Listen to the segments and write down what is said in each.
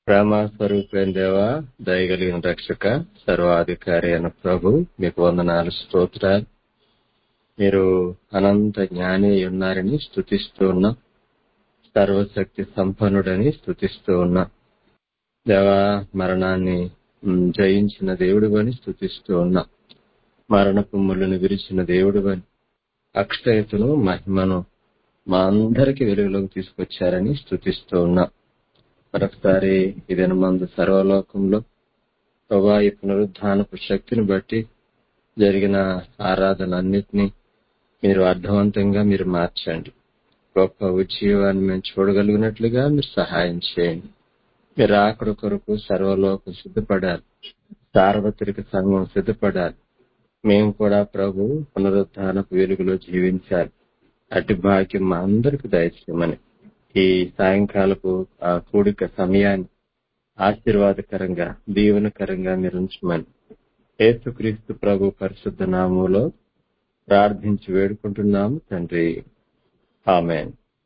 ప్రేమ స్వరూపైన దేవ దయగలిగిన రక్షక సర్వాధికారి అయిన ప్రభు మీకు వందనాలు స్తోత్రాలు మీరు అనంత జ్ఞాని అయి ఉన్నారని స్థుతిస్తూ ఉన్నాం సర్వశక్తి సంపన్నుడని స్థుతిస్తూ ఉన్నాం దేవా మరణాన్ని మ్, జయించిన దేవుడు అని స్థుతిస్తూ ఉన్నాం మరణపు ముళ్ళను విరిచిన దేవుడు అని అక్షయతను మహిమను మా అందరికి వెలుగులోకి తీసుకొచ్చారని స్థుతిస్తూ ఉన్నాం మరొకసారి ఇదన మందు సర్వలోకంలో ప్రభా ఈ పునరుద్ధానపు శక్తిని బట్టి జరిగిన ఆరాధన అన్నిటినీ మీరు అర్థవంతంగా మీరు మార్చండి గొప్ప ఉజ్జీవాన్ని మేము చూడగలిగినట్లుగా మీరు సహాయం చేయండి మీరు ఆకడ కొరకు సర్వలోకం సిద్ధపడాలి సార్వత్రిక సంఘం సిద్ధపడాలి మేము కూడా ప్రభు పునరుద్ధానపు వెలుగులో జీవించాలి అటు భాగ్యం మా అందరికి దయచేయమని ఈ సాయంకాలపు ఆ కూడిక సమయాన్ని ఆశీర్వాదకరంగా దీవెనకరంగా మీరు ఉంచమని యేసుక్రీస్తు ప్రభు పరిశుద్ధ నామంలో ప్రార్థించి వేడుకుంటున్నాము తండ్రి ఆమె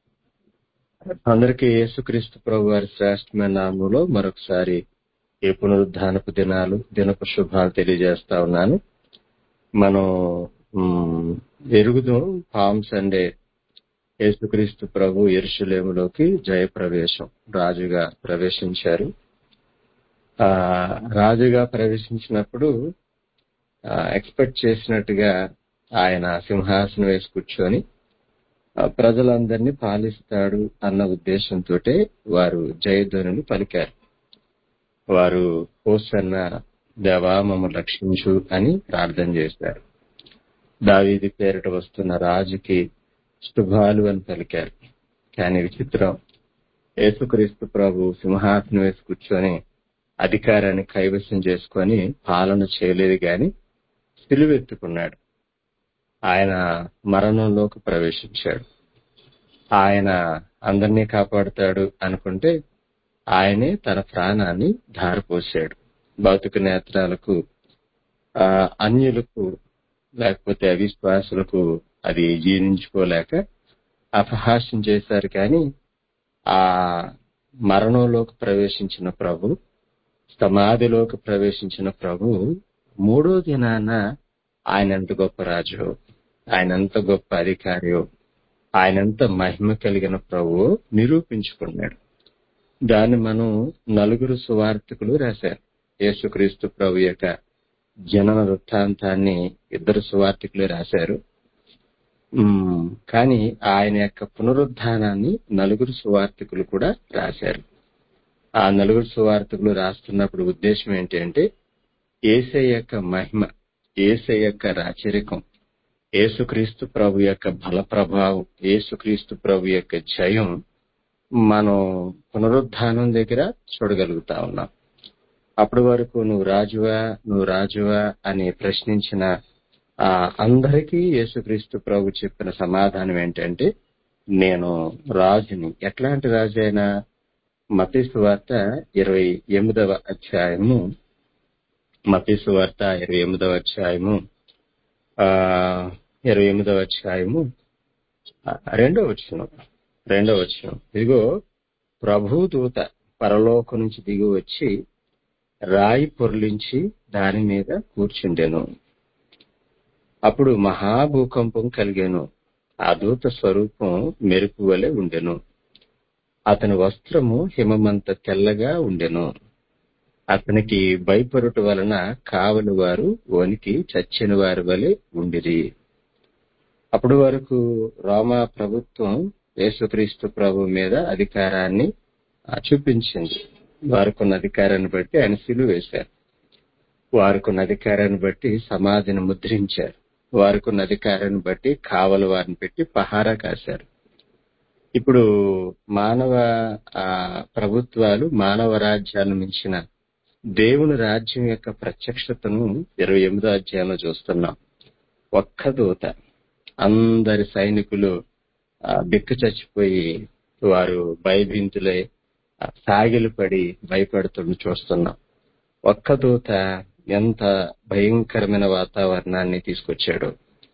అందరికీ యేసుక్రీస్తు ప్రభు వారి శ్రేష్టమైన నామంలో మరొకసారి ఈ పునరుద్ధానపు దినాలు దినపు శుభాలు తెలియజేస్తా ఉన్నాను మనం మ్, ఎరుగుదాం పామ్ సండే యేసుక్రీస్తు ప్రభు ఎరుషులేములోకి జయప్రవేశం రాజుగా ప్రవేశించారు ఆ రాజుగా ప్రవేశించినప్పుడు ఎక్స్పెక్ట్ చేసినట్టుగా ఆయన సింహాసనం వేసి కూర్చొని ఆ, ప్రజలందరినీ పాలిస్తాడు అన్న ఉద్దేశంతో వారు జయధ్వనులు పలికారు వారు హోసన్న దేవా మమ్మ రక్షించు అని ప్రార్థన చేశారు దావీది పేరిట వస్తున్న రాజుకి శుభాలు అని పలికారు కానీ విచిత్రం యేసుక్రీస్తు ప్రభు సింహాసనం వేసి కూర్చొని అధికారాన్ని కైవసం చేసుకొని పాలన చేయలేదు గాని సిలువెత్తుకున్నాడు ఆయన మరణంలోకి ప్రవేశించాడు ఆయన అందరినీ కాపాడుతాడు అనుకుంటే ఆయనే తన ప్రాణాన్ని ధారపోశాడు భౌతిక నేత్రాలకు ఆ, అన్యులకు లేకపోతే అవిశ్వాసులకు అది జీర్ణించుకోలేక అపహాస్యం చేశారు కానీ ఆ మరణంలోకి ప్రవేశించిన ప్రభు సమాధిలోకి ప్రవేశించిన ప్రభు మూడో దినాన ఆయన ఎంత గొప్ప రాజు ఆయన ఎంత గొప్ప అధికారియో ఆయన ఎంత మహిమ కలిగిన ప్రభువో నిరూపించుకున్నాడు దాన్ని మనం నలుగురు సువార్థికులు రాశారు యేసుక్రీస్తు ప్రభు యొక్క జనన వృత్తాంతాన్ని ఇద్దరు సువార్థికులు రాశారు ఉమ్, కానీ ఆయన యొక్క పునరుద్ధానాన్ని నలుగురు సువార్థికులు కూడా రాశారు ఆ నలుగురు సువార్థికులు రాస్తున్నప్పుడు ఉద్దేశం ఏంటి అంటే ఏసై యొక్క మహిమ ఏసై యొక్క రాచరికం యేసుక్రీస్తు ప్రభు యొక్క బల ప్రభావం యేసుక్రీస్తు ప్రభు యొక్క జయం మనం పునరుద్ధానం దగ్గర చూడగలుగుతా ఉన్నాం అప్పటి వరకు నువ్వు రాజువా నువ్వు రాజువా అని ప్రశ్నించిన ఆ అందరికీ యేసుక్రీస్తు ప్రభు చెప్పిన సమాధానం ఏంటంటే నేను రాజుని ఎట్లాంటి రాజు అయినా మతీసు వార్త ఇరవై ఎనిమిదవ అధ్యాయము మతీసు వార్త ఇరవై ఎనిమిదవ అధ్యాయము ఆ ఇరవై ఎనిమిదవ అధ్యాయము ఆ, రెండో వచ్చిన రెండో వచ్చిన ఇదిగో ప్రభు దూత పరలోకం నుంచి దిగి వచ్చి రాయి పొర్లించి దాని మీద కూర్చుండెను అప్పుడు మహాభూకంపం కలిగాను ఆ దూత స్వరూపం మెరుపు వలె ఉండెను అతని వస్త్రము హిమమంత తెల్లగా ఉండెను అతనికి భయపరుట వలన కావలి వారు వణికి చచ్చిన వారి వలె ఉండిరి అప్పటి వరకు రోమా ప్రభుత్వం యేసుక్రీస్తు ప్రభు మీద అధికారాన్ని ఆ, చూపించింది వారికున్న అధికారాన్ని బట్టి ఆయన సిలువ వేశారు వారికున్న అధికారాన్ని బట్టి సమాధిని ముద్రించారు వారికున్న అధికారాన్ని బట్టి కావలి వారిని పెట్టి పహారా కాశారు ఇప్పుడు మానవ ఆ, ప్రభుత్వాలు మానవ రాజ్యాలను మించిన దేవుని రాజ్యం యొక్క ప్రత్యక్షతను ఇరవై ఎనిమిదో అధ్యాయంలో చూస్తున్నాం ఒక్క దూత అందరి సైనికులు ఆ, బిక్కు చచ్చిపోయి వారు భయభీంతులై ఆ, సాగిలు పడి భయపడుతున్న చూస్తున్నాం ఒక్క దూత ఎంత భయంకరమైన వాతావరణాన్ని తీసుకొచ్చాడు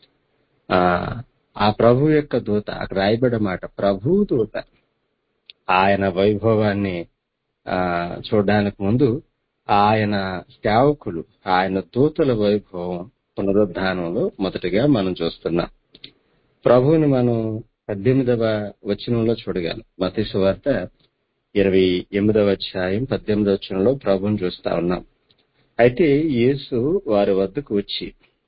ఆ ఆ ప్రభు యొక్క దూత అక్కడ రాయబడ్డ మాట ప్రభు దూత ఆయన వైభవాన్ని ఆ చూడడానికి ముందు ఆయన సేవకులు ఆయన దూతల వైభవం పునరుద్ధానంలో మొదటిగా మనం చూస్తున్నాం ప్రభువుని మనం పద్దెనిమిదవ వచనంలో చూడగలం మతీసు వార్త ఇరవై ఎనిమిదవ అధ్యాయం పద్దెనిమిదవ వచనంలో ప్రభువుని చూస్తా ఉన్నాం అయితే యేసు వారి వద్దకు వచ్చి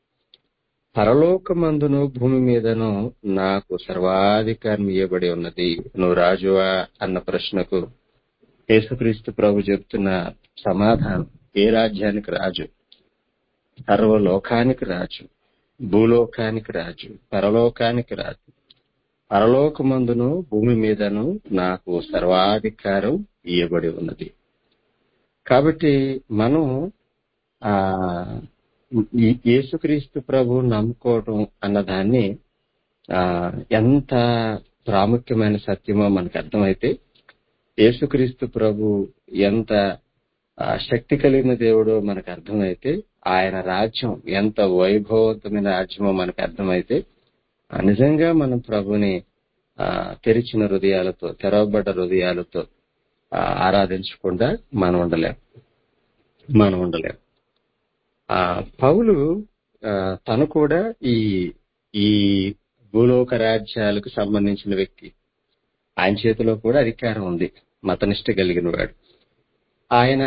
పరలోకమందును భూమి మీదను నాకు సర్వాధికారం ఇవ్వబడి ఉన్నది నువ్వు రాజువా అన్న ప్రశ్నకు యేసుక్రీస్తు ప్రభు చెప్తున్న సమాధానం ఏ రాజ్యానికి రాజు సర్వలోకానికి రాజు భూలోకానికి రాజు పరలోకానికి రాజు పరలోకమందును భూమి మీదను నాకు సర్వాధికారం ఇవ్వబడి ఉన్నది కాబట్టి మనం ఆ ఈ యేసుక్రీస్తు ప్రభు నమ్ముకోవటం అన్నదాన్ని ఆ ఎంత ప్రాముఖ్యమైన సత్యమో మనకు అర్థమైతే యేసుక్రీస్తు ప్రభు ఎంత ఆ, శక్తి కలిగిన దేవుడో మనకు అర్థమైతే ఆయన రాజ్యం ఎంత వైభవతమైన రాజ్యమో మనకు అర్థమైతే ఆ, నిజంగా మనం ప్రభుని ఆ, తెరిచిన హృదయాలతో తెరవబడ్డ హృదయాలతో ఆ, ఆరాధించకుండా మనం ఉండలేం మనం ఉండలేం ఆ పౌలు ఆ, తను కూడా ఈ ఈ భూలోక రాజ్యాలకు సంబంధించిన వ్యక్తి ఆయన చేతిలో కూడా అధికారం ఉంది మతనిష్ట కలిగిన వాడు ఆయన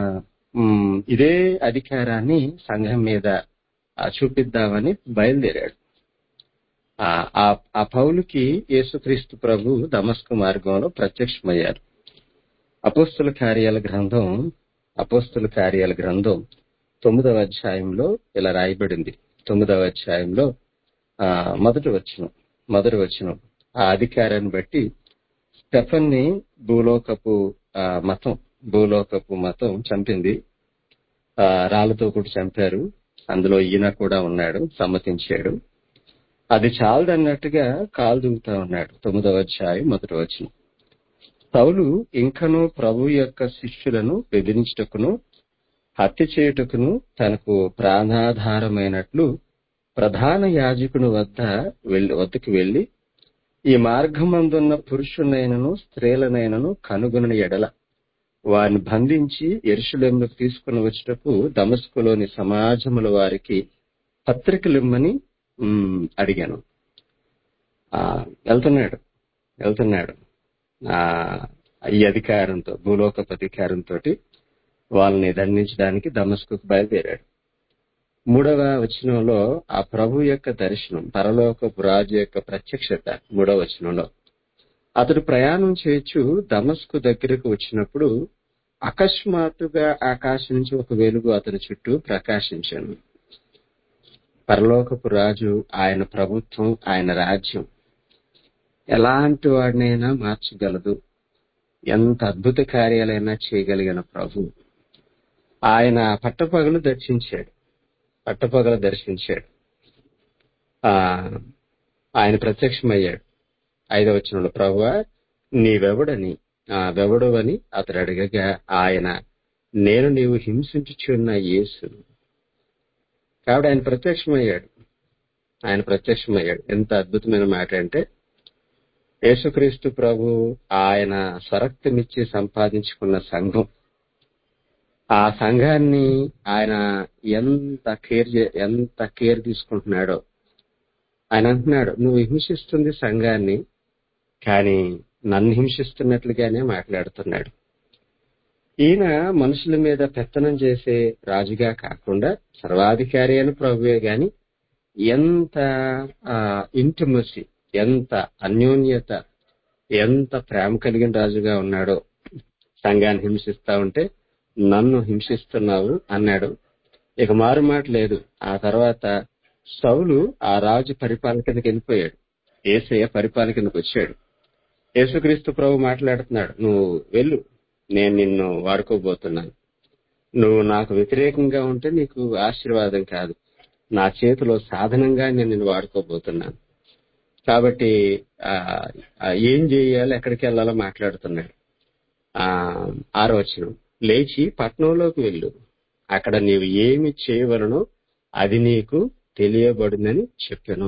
మ్, ఇదే అధికారాన్ని సంఘం మీద ఆ, చూపిద్దామని బయలుదేరాడు ఆ ఆ- ఆ పౌలుకి యేసుక్రీస్తు ప్రభు దమస్కు మార్గంలో ప్రత్యక్షమయ్యారు అపోస్తుల కార్యాల గ్రంథం అపోస్తుల కార్యాల గ్రంథం తొమ్మిదవ అధ్యాయంలో ఇలా రాయబడింది తొమ్మిదవ అధ్యాయంలో ఆ మొదటి వచనం మొదటి వచనం ఆ అధికారాన్ని బట్టి స్టెఫన్ని భూలోకపు ఆ, మతం భూలోకపు మతం చంపింది ఆ, రాళ్లతో కూడా చంపారు అందులో ఈయన కూడా ఉన్నాడు సమ్మతించాడు అది చాలదన్నట్టుగా కాలు దుంకుతా ఉన్నాడు తొమ్మిదవ అధ్యాయం మొదటి వచనం పౌలు ఇంకను ప్రభు యొక్క శిష్యులను బెదిరించుటకును హత్య చేయుటకును తనకు ప్రాణాధారమైనట్లు ప్రధాన యాజకుని వద్ద వెళ్లి వద్దకు వెళ్లి ఈ మార్గమందున్న పురుషునైనను స్త్రీలనైనను కనుగొనని ఎడల వారిని బంధించి ఎరుషులేములకు తీసుకుని వచ్చుటకు దమస్కులోని సమాజముల వారికి పత్రికలిమ్మని ఉమ్, అడిగాను ఆ, వెళ్తున్నాడు వెళ్తున్నాడు ఆ ఈ అధికారంతో భూలోకపు అధికారంతో వాళ్ళని దండించడానికి దమస్కుకు బయలుదేరాడు మూడవ వచనంలో ఆ ప్రభు యొక్క దర్శనం పరలోకపు రాజు యొక్క ప్రత్యక్షత మూడవ వచనంలో అతడు ప్రయాణం చేయొచ్చు దమస్కు దగ్గరకు వచ్చినప్పుడు అకస్మాత్తుగా ఆకాశం నుంచి ఒక వెలుగు అతని చుట్టూ ప్రకాశించాను పరలోకపు రాజు ఆయన ప్రభుత్వం ఆయన రాజ్యం ఎలాంటి వాడినైనా మార్చగలదు ఎంత అద్భుత కార్యాలైనా చేయగలిగిన ప్రభు ఆయన పట్టపగలు దర్శించాడు పట్టపగలు దర్శించాడు ఆ ఆయన ప్రత్యక్షమయ్యాడు ఐదవ వచనంలో ప్రభు నీవెవడని ఆ వెవడవని అతడు అడగగా ఆయన నేను నీవు హింసించుచున్న యేసు కాబట్టి ఆయన ప్రత్యక్షమయ్యాడు ఆయన ప్రత్యక్షమయ్యాడు ఎంత అద్భుతమైన మాట అంటే యేసుక్రీస్తు ప్రభు ఆయన స్వరక్తమిచ్చి సంపాదించుకున్న సంఘం ఆ సంఘాన్ని ఆయన ఎంత కేర్ చే- ఎంత కేర్ తీసుకుంటున్నాడో ఆయన అంటున్నాడు నువ్వు హింసిస్తుంది సంఘాన్ని కానీ నన్ను హింసిస్తున్నట్లుగానే మాట్లాడుతున్నాడు ఈయన మనుషుల మీద పెత్తనం చేసే రాజుగా కాకుండా సర్వాధికారి అని ప్రభువే గాని ఎంత ఇంటిమసి ఎంత అన్యోన్యత ఎంత ప్రేమ కలిగిన రాజుగా ఉన్నాడో సంఘాన్ని హింసిస్తా ఉంటే నన్ను హింసిస్తున్నావు అన్నాడు ఇక మారు మాట లేదు ఆ తర్వాత సౌలు ఆ రాజు పరిపాలన కిందకి వెళ్ళిపోయాడు ఏసయ్య పరిపాలన కిందకి వచ్చాడు యేసుక్రీస్తు ప్రభు మాట్లాడుతున్నాడు నువ్వు వెళ్ళు నేను నిన్ను వాడుకోబోతున్నాను నువ్వు నాకు వ్యతిరేకంగా ఉంటే నీకు ఆశీర్వాదం కాదు నా చేతిలో సాధనంగా నేను నిన్ను వాడుకోబోతున్నాను కాబట్టి ఆ, ఆ, ఏం చేయాలి ఎక్కడికి వెళ్ళాలో మాట్లాడుతున్నాడు ఆ ఆరో వచనం లేచి పట్నంలోకి వెళ్ళు అక్కడ నీవు ఏమి చేయవలనో అది నీకు తెలియబడిందని చెప్పాను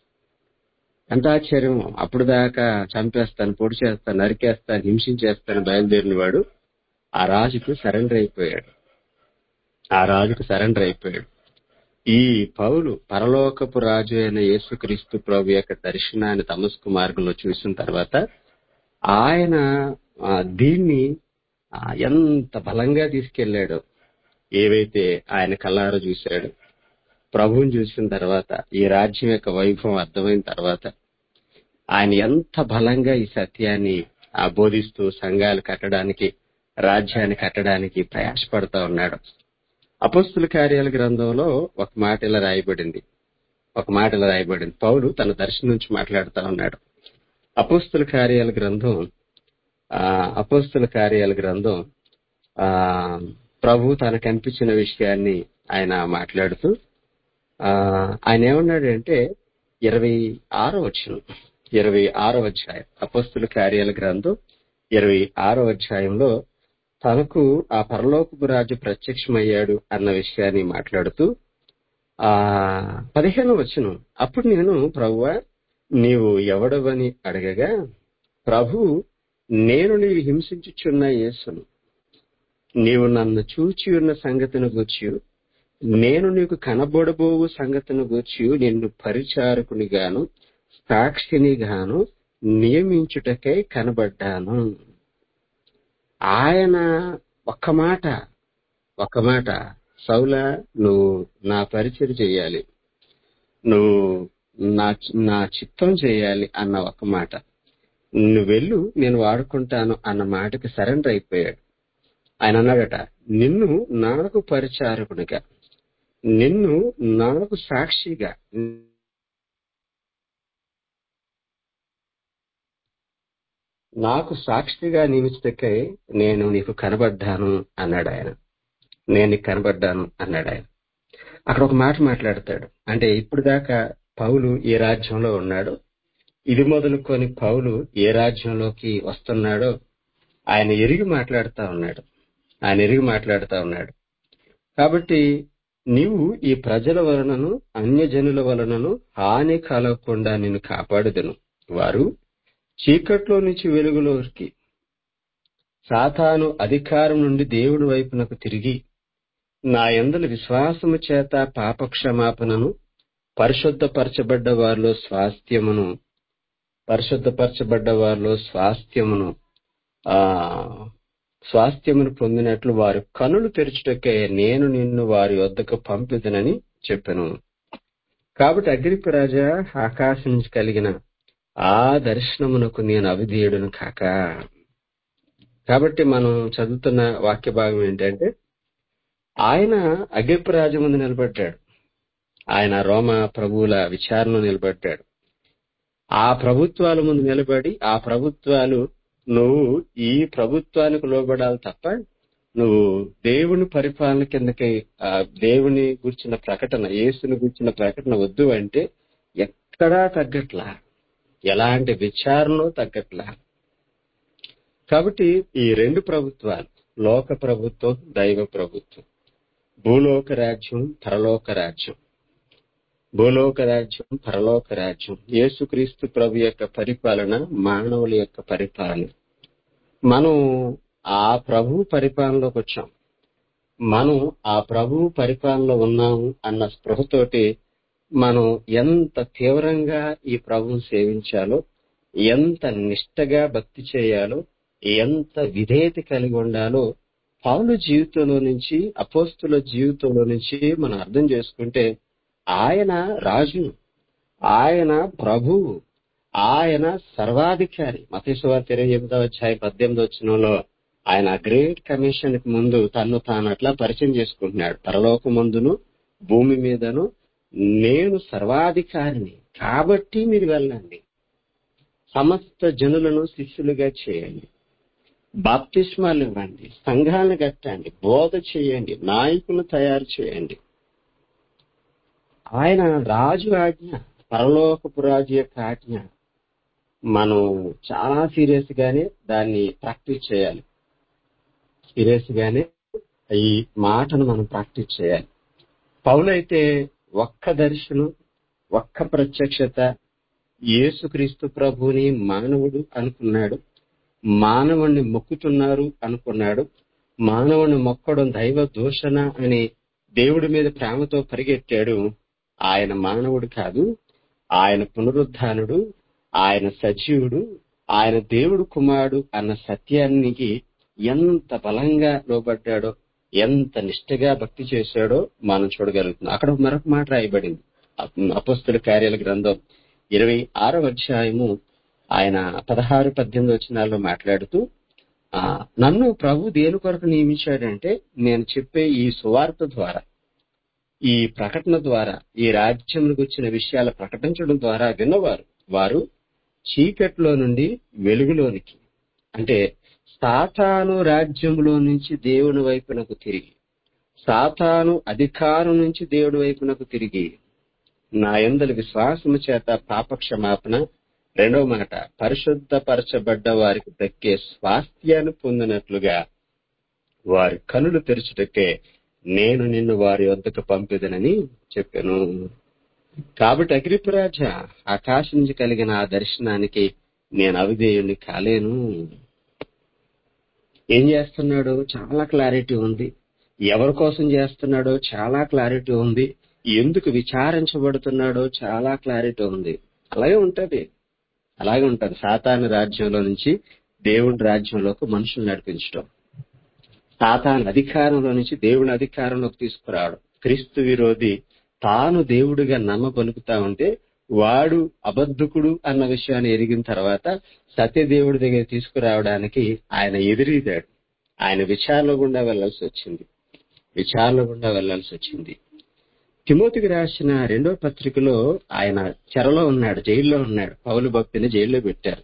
ఎంత ఆశ్చర్యం అప్పుడు దాకా చంపేస్తాను పొడి చేస్తాను నరికేస్తాను హింసించేస్తాను బయలుదేరిన వాడు ఆ రాజుకు సరెండర్ అయిపోయాడు ఆ రాజుకు సరెండర్ అయిపోయాడు ఈ పౌలు పరలోకపు రాజు అయిన యేసుక్రీస్తు ప్రభు యొక్క దర్శనాన్ని తమస్కు మార్గంలో చూసిన తర్వాత ఆయన ఆ, దీన్ని ఆ, ఎంత బలంగా తీసుకెళ్లాడో ఏవైతే ఆయన కళ్ళారా చూశాడు ప్రభువుని చూసిన తర్వాత ఈ రాజ్యం యొక్క వైభవం అర్థమైన తర్వాత ఆయన ఎంత బలంగా ఈ సత్యాన్ని ఆ, బోధిస్తూ సంఘాలు కట్టడానికి రాజ్యాన్ని కట్టడానికి ప్రయాసపడతా ఉన్నాడు అపస్తుల కార్యాల గ్రంథంలో ఒక మాట ఇలా రాయబడింది ఒక మాట ఇలా రాయబడింది పౌలు తన దర్శనం నుంచి మాట్లాడుతా ఉన్నాడు అపస్తుల కార్యాల గ్రంథం ఆ అపస్తుల కార్యాల గ్రంథం ఆ ప్రభు తనకు కనిపించిన విషయాన్ని ఆయన మాట్లాడుతూ ఆ ఆయన ఏమన్నాడంటే ఇరవై ఆరో వచ్చిన ఇరవై ఆరో అధ్యాయం అపస్తుల కార్యాల గ్రంథం ఇరవై ఆరో అధ్యాయంలో తనకు ఆ పరలోకపు రాజు ప్రత్యక్షమయ్యాడు అన్న విషయాన్ని మాట్లాడుతూ ఆ పదిహేను వచ్చును అప్పుడు నేను ప్రభువా నీవు ఎవడవని అడగగా ప్రభు నేను నీవు హింసించుచున్న యేసును నీవు నన్ను చూచి ఉన్న సంగతిని గూర్చి నేను నీకు కనబడబోవు సంగతిని గూర్చి నిన్ను పరిచారకుని గాను సాక్షిని గాను నియమించుటకై కనబడ్డాను ఆయన ఒక్క మాట ఒక్క మాట సౌలా నువ్వు నా పరిచయం చేయాలి నువ్వు నా నా చిత్తం చేయాలి అన్న ఒక్క మాట నువ్వు వెళ్ళు నేను వాడుకుంటాను అన్న మాటకి సరెండర్ అయిపోయాడు ఆయన అన్నాడట నిన్ను నాకు పరిచారకునిగా నిన్ను నాకు సాక్షిగా నాకు సాక్షిగా నియమించటకై నేను నీకు కనబడ్డాను అన్నాడు ఆయన నేను నీకు కనబడ్డాను అన్నాడు ఆయన అక్కడ ఒక మాట మాట్లాడతాడు అంటే ఇప్పుడు దాకా పౌలు ఏ రాజ్యంలో ఉన్నాడు ఇది మొదలుకొని పౌలు ఏ రాజ్యంలోకి వస్తున్నాడో ఆయన ఎరిగి మాట్లాడుతా ఉన్నాడు ఆయన ఎరిగి మాట్లాడుతా ఉన్నాడు కాబట్టి నీవు ఈ ప్రజల వలనను అన్యజనుల వలనను హాని కలగకుండా నిన్ను కాపాడుదను వారు చీకట్లో నుంచి వెలుగులోకి సాతాను అధికారం నుండి దేవుడి వైపునకు తిరిగి నా యందలి విశ్వాసము చేత పాపక్షమాపణను పరిశుద్ధపరచబడ్డ వారిలో స్వాస్థ్యమును పరిశుద్ధపరచబడ్డ వారిలో స్వాస్థ్యమును ఆ స్వాస్థ్యమును పొందినట్లు వారు కనులు తెరచుటకే నేను నిన్ను వారి వద్దకు పంపిదనని చెప్పాను కాబట్టి అగ్రిప రాజా ఆకాశం నుంచి కలిగిన ఆ దర్శనమునకు నేను అవిధేయుడును కాక కాబట్టి మనం చదువుతున్న వాక్య భాగం ఏంటంటే ఆయన అగ్రిప రాజు ముందు నిలబడ్డాడు ఆయన రోమ ప్రభువుల విచారణ నిలబడ్డాడు ఆ ప్రభుత్వాల ముందు నిలబడి ఆ ప్రభుత్వాలు నువ్వు ఈ ప్రభుత్వానికి లోబడాలి తప్ప నువ్వు దేవుని పరిపాలన కిందకి ఆ దేవుని గుర్చిన ప్రకటన యేసుని గుర్చిన ప్రకటన వద్దు అంటే ఎక్కడా తగ్గట్లా ఎలాంటి విచారణలో తగ్గట్లా కాబట్టి ఈ రెండు ప్రభుత్వాలు లోక ప్రభుత్వం దైవ ప్రభుత్వం భూలోక రాజ్యం పరలోక రాజ్యం భూలోక రాజ్యం పరలోక రాజ్యం యేసుక్రీస్తు ప్రభు యొక్క పరిపాలన మానవుల యొక్క పరిపాలన మనం ఆ ప్రభు పరిపాలనలోకి వచ్చాం మనం ఆ ప్రభు పరిపాలనలో ఉన్నాము అన్న స్పృహతోటి మనం ఎంత తీవ్రంగా ఈ ప్రభువుని సేవించాలో ఎంత నిష్టగా భక్తి చేయాలో ఎంత విధేయత కలిగి ఉండాలో పౌలు జీవితంలో నుంచి అపోస్తుల జీవితంలో నుంచి మనం అర్థం చేసుకుంటే ఆయన రాజు ఆయన ప్రభువు ఆయన సర్వాధికారి మతేశ్వర ఇరవై ఎనిమిదవ అధ్యాయ పద్దెనిమిది వచ్చినంలో ఆయన గ్రేట్ కమిషన్ కి ముందు తను తాను అట్లా పరిచయం చేసుకుంటున్నాడు పరలోకమందును భూమి మీదను నేను సర్వాధికారిని కాబట్టి మీరు వెళ్ళండి సమస్త జనులను శిష్యులుగా చేయండి బాప్తిస్మాలు ఇవ్వండి సంఘాలను కట్టండి బోధ చేయండి నాయకులను తయారు చేయండి ఆయన రాజు ఆజ్ఞ పరలోకపు రాజు యొక్క ఆజ్ఞ మనం చాలా సీరియస్ గానే దాన్ని ప్రాక్టీస్ చేయాలి సీరియస్ గానే ఈ మాటను మనం ప్రాక్టీస్ చేయాలి పౌలైతే ఒక్క దర్శనం ఒక్క ప్రత్యక్షత యేసుక్రీస్తు ప్రభుని మానవుడు అనుకున్నాడు మానవుణ్ణి మొక్కుతున్నారు అనుకున్నాడు మానవుని మొక్కడం దైవ దూషణ అని దేవుడి మీద ప్రేమతో పరిగెట్టాడు ఆయన మానవుడు కాదు ఆయన పునరుద్ధానుడు ఆయన సజీవుడు ఆయన దేవుడు కుమారుడు అన్న సత్యానికి ఎంత బలంగా లోబడ్డాడో ఎంత నిష్ఠగా భక్తి చేశాడో మనం చూడగలుగుతున్నాం అక్కడ మరొక మాట రాయబడింది అపస్తుల కార్యాల గ్రంథం ఇరవై ఆరో అధ్యాయము ఆయన పదహారు పద్దెనిమిది వచనాల్లో మాట్లాడుతూ ఆ నన్ను ప్రభు దేని కొరకు నియమించాడంటే నేను చెప్పే ఈ సువార్త ద్వారా ఈ ప్రకటన ద్వారా ఈ రాజ్యంలోకి వచ్చిన విషయాలు ప్రకటించడం ద్వారా విన్నవారు వారు చీకట్లో నుండి వెలుగులోనికి అంటే సాతాను రాజ్యంలో నుంచి దేవుని వైపునకు తిరిగి సాతాను అధికారం నుంచి దేవుడి వైపునకు తిరిగి నా ఎందలి విశ్వాసము చేత పాపక్షమాపణ రెండవ మాట పరిశుద్ధపరచబడ్డ వారికి దక్కే స్వాస్థ్యాన్ని పొందినట్లుగా వారి కనులు తెరచుటకే నేను నిన్ను వారి వద్దకు పంపిదనని చెప్పాను కాబట్టి అగ్రిపురాజ ఆకాశం నుంచి కలిగిన ఆ దర్శనానికి నేను అవిధేయుని కాలేను ఏం చేస్తున్నాడో చాలా క్లారిటీ ఉంది ఎవరి కోసం చేస్తున్నాడో చాలా క్లారిటీ ఉంది ఎందుకు విచారించబడుతున్నాడో చాలా క్లారిటీ ఉంది అలాగే ఉంటది అలాగే ఉంటది సాతాను రాజ్యంలో నుంచి దేవుడి రాజ్యంలోకి మనుషులు నడిపించడం సాతాను అధికారంలో నుంచి దేవుని అధికారంలోకి తీసుకురావడం క్రీస్తు విరోధి తాను దేవుడిగా నమ్మబలుకుతా ఉంటే వాడు అబద్ధకుడు అన్న విషయాన్ని ఎరిగిన తర్వాత సత్యదేవుడి దగ్గర తీసుకురావడానికి ఆయన ఎదిరిదాడు ఆయన విచారణ గుండా వెళ్లాల్సి వచ్చింది విచారణ గుండా వెళ్లాల్సి వచ్చింది తిమోతికి రాసిన రెండో పత్రికలో ఆయన చెరలో ఉన్నాడు జైల్లో ఉన్నాడు పౌలు భక్తిని జైల్లో పెట్టారు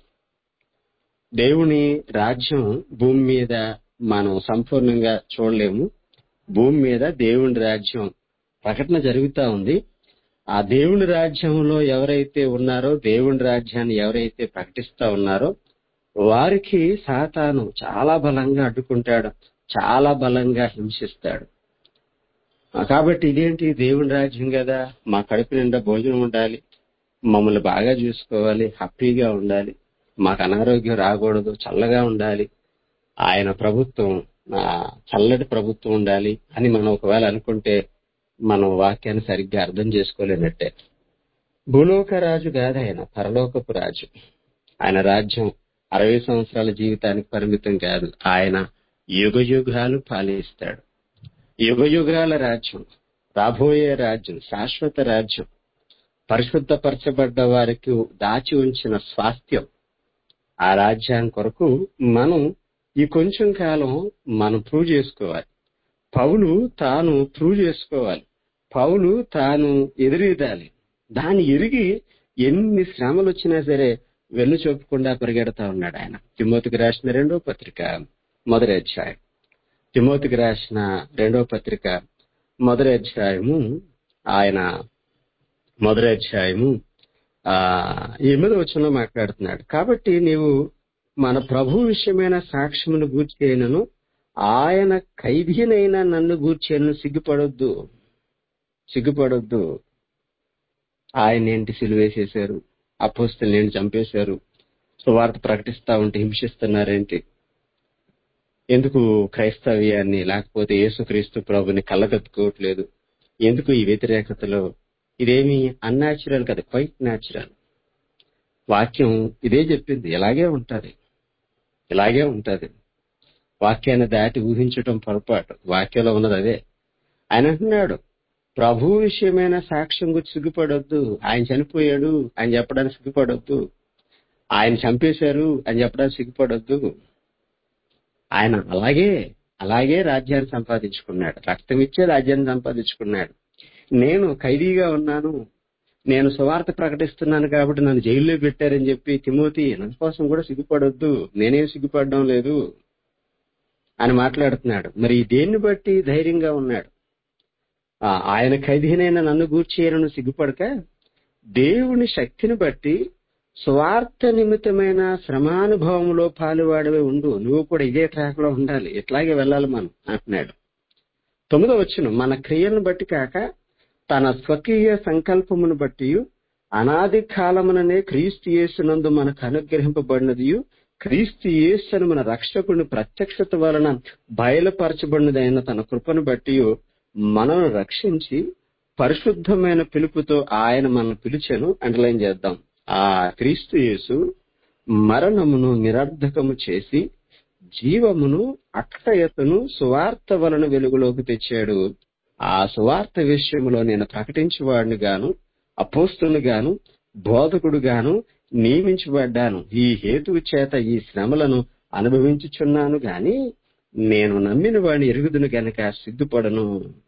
దేవుని రాజ్యం భూమి మీద మనం సంపూర్ణంగా చూడలేము భూమి మీద దేవుని రాజ్యం ప్రకటన జరుగుతా ఉంది ఆ దేవుని రాజ్యంలో ఎవరైతే ఉన్నారో దేవుని రాజ్యాన్ని ఎవరైతే ప్రకటిస్తా ఉన్నారో వారికి సాతాను చాలా బలంగా అడ్డుకుంటాడు చాలా బలంగా హింసిస్తాడు కాబట్టి ఇదేంటి దేవుని రాజ్యం కదా మా కడుపు నిండా భోజనం ఉండాలి మమ్మల్ని బాగా చూసుకోవాలి హ్యాపీగా ఉండాలి మాకు అనారోగ్యం రాకూడదు చల్లగా ఉండాలి ఆయన ప్రభుత్వం చల్లటి ప్రభుత్వం ఉండాలి అని మనం ఒకవేళ అనుకుంటే మనం వాక్యాన్ని సరిగ్గా అర్థం చేసుకోలేనట్టే భూలోక రాజు కాదు ఆయన పరలోకపు రాజు ఆయన రాజ్యం అరవై సంవత్సరాల జీవితానికి పరిమితం కాదు ఆయన యుగ యుగాలు పాలిస్తాడు యుగ యుగాల రాజ్యం రాబోయే రాజ్యం శాశ్వత రాజ్యం పరిశుద్ధపరచబడ్డ వారికి దాచి ఉంచిన స్వాస్థ్యం ఆ రాజ్యాన్ని కొరకు మనం ఈ కొంచెం కాలం మనం ప్రూవ్ చేసుకోవాలి పౌలు తాను ప్రూవ్ చేసుకోవాలి పౌలు తాను ఎదురీదాలి దాన్ని ఎరిగి ఎన్ని శ్రమలు వచ్చినా సరే వెన్ను చూపకుండా పరిగెడతా ఉన్నాడు ఆయన తిమ్మోతికి రాసిన రెండో పత్రిక మొదటి అధ్యాయం తిమోతికి రాసిన రెండో పత్రిక మొదటి అధ్యాయము ఆయన మొదటి అధ్యాయము ఆ ఎనిమిది వచ్చిన మాట్లాడుతున్నాడు కాబట్టి నీవు మన ప్రభు విషయమైన సాక్ష్యమును గూర్చేయనను ఆయన ఖైదీనైనా నన్ను గూర్చేయను సిగ్గుపడొద్దు సిగ్గుపడొద్దు ఆయన ఏంటి సిలువేసేశారు అపోస్తులు నేను చంపేశారు సువార్త ప్రకటిస్తా ఉంటే హింసిస్తున్నారేంటి ఎందుకు క్రైస్తవ్యాన్ని లేకపోతే యేసుక్రీస్తు ప్రభుని కళ్ళగత్తుకోవట్లేదు ఎందుకు ఈ వ్యతిరేకతలో ఇదేమి అన్యాచురల్ కదా క్వైట్ న్యాచురల్ వాక్యం ఇదే చెప్పింది ఇలాగే ఉంటది ఇలాగే ఉంటది వాక్యాన్ని దాటి ఊహించటం పొరపాటు వాక్యంలో ఉన్నది అదే ఆయన అంటున్నాడు ప్రభు విషయమైన సాక్ష్యం గురించి సిగ్గుపడొద్దు ఆయన చనిపోయాడు అని చెప్పడానికి సిగ్గుపడొద్దు ఆయన చంపేశారు అని చెప్పడానికి సిగ్గుపడొద్దు ఆయన అలాగే అలాగే రాజ్యాన్ని సంపాదించుకున్నాడు రక్తం ఇచ్చే రాజ్యాన్ని సంపాదించుకున్నాడు నేను ఖైదీగా ఉన్నాను నేను సువార్త ప్రకటిస్తున్నాను కాబట్టి నన్ను జైల్లో పెట్టారని చెప్పి తిమోతి నా కోసం కూడా సిగ్గుపడొద్దు నేనేం సిగ్గుపడడం లేదు అని మాట్లాడుతున్నాడు మరి దేన్ని బట్టి ధైర్యంగా ఉన్నాడు ఆయన ఖైదీనైన నన్ను గూర్చేయను సిగ్గుపడక దేవుని శక్తిని బట్టి స్వార్థ నిమిత్తమైన శ్రమానుభవంలో పాలువాడవే ఉండు నువ్వు కూడా ఇదే ట్రాక్ లో ఉండాలి ఇట్లాగే వెళ్ళాలి మనం అంటున్నాడు తొమ్మిదో వచ్చును మన క్రియలను బట్టి కాక తన స్వకీయ సంకల్పమును బట్టి అనాది కాలముననే క్రీస్తు యేసునందు మనకు అనుగ్రహింపబడినది క్రీస్తు యేసును మన రక్షకుని ప్రత్యక్షత వలన బయలుపరచబడినదైన తన కృపను బట్టి మనను రక్షించి పరిశుద్ధమైన పిలుపుతో ఆయన మనం పిలిచాను అండర్లైన్ చేద్దాం ఆ క్రీస్తు యేసు మరణమును నిరర్ధకము చేసి జీవమును అక్షయతను సువార్త వలన వెలుగులోకి తెచ్చాడు ఆ సువార్త విషయంలో నేను ప్రకటించేవాడిని గాను అపోస్తుని గాను బోధకుడు గాను నియమించబడ్డాను ఈ హేతువు చేత ఈ శ్రమలను అనుభవించుచున్నాను గాని నేను నమ్మిన వాడిని ఎరుగుదును గనక సిగ్గుపడను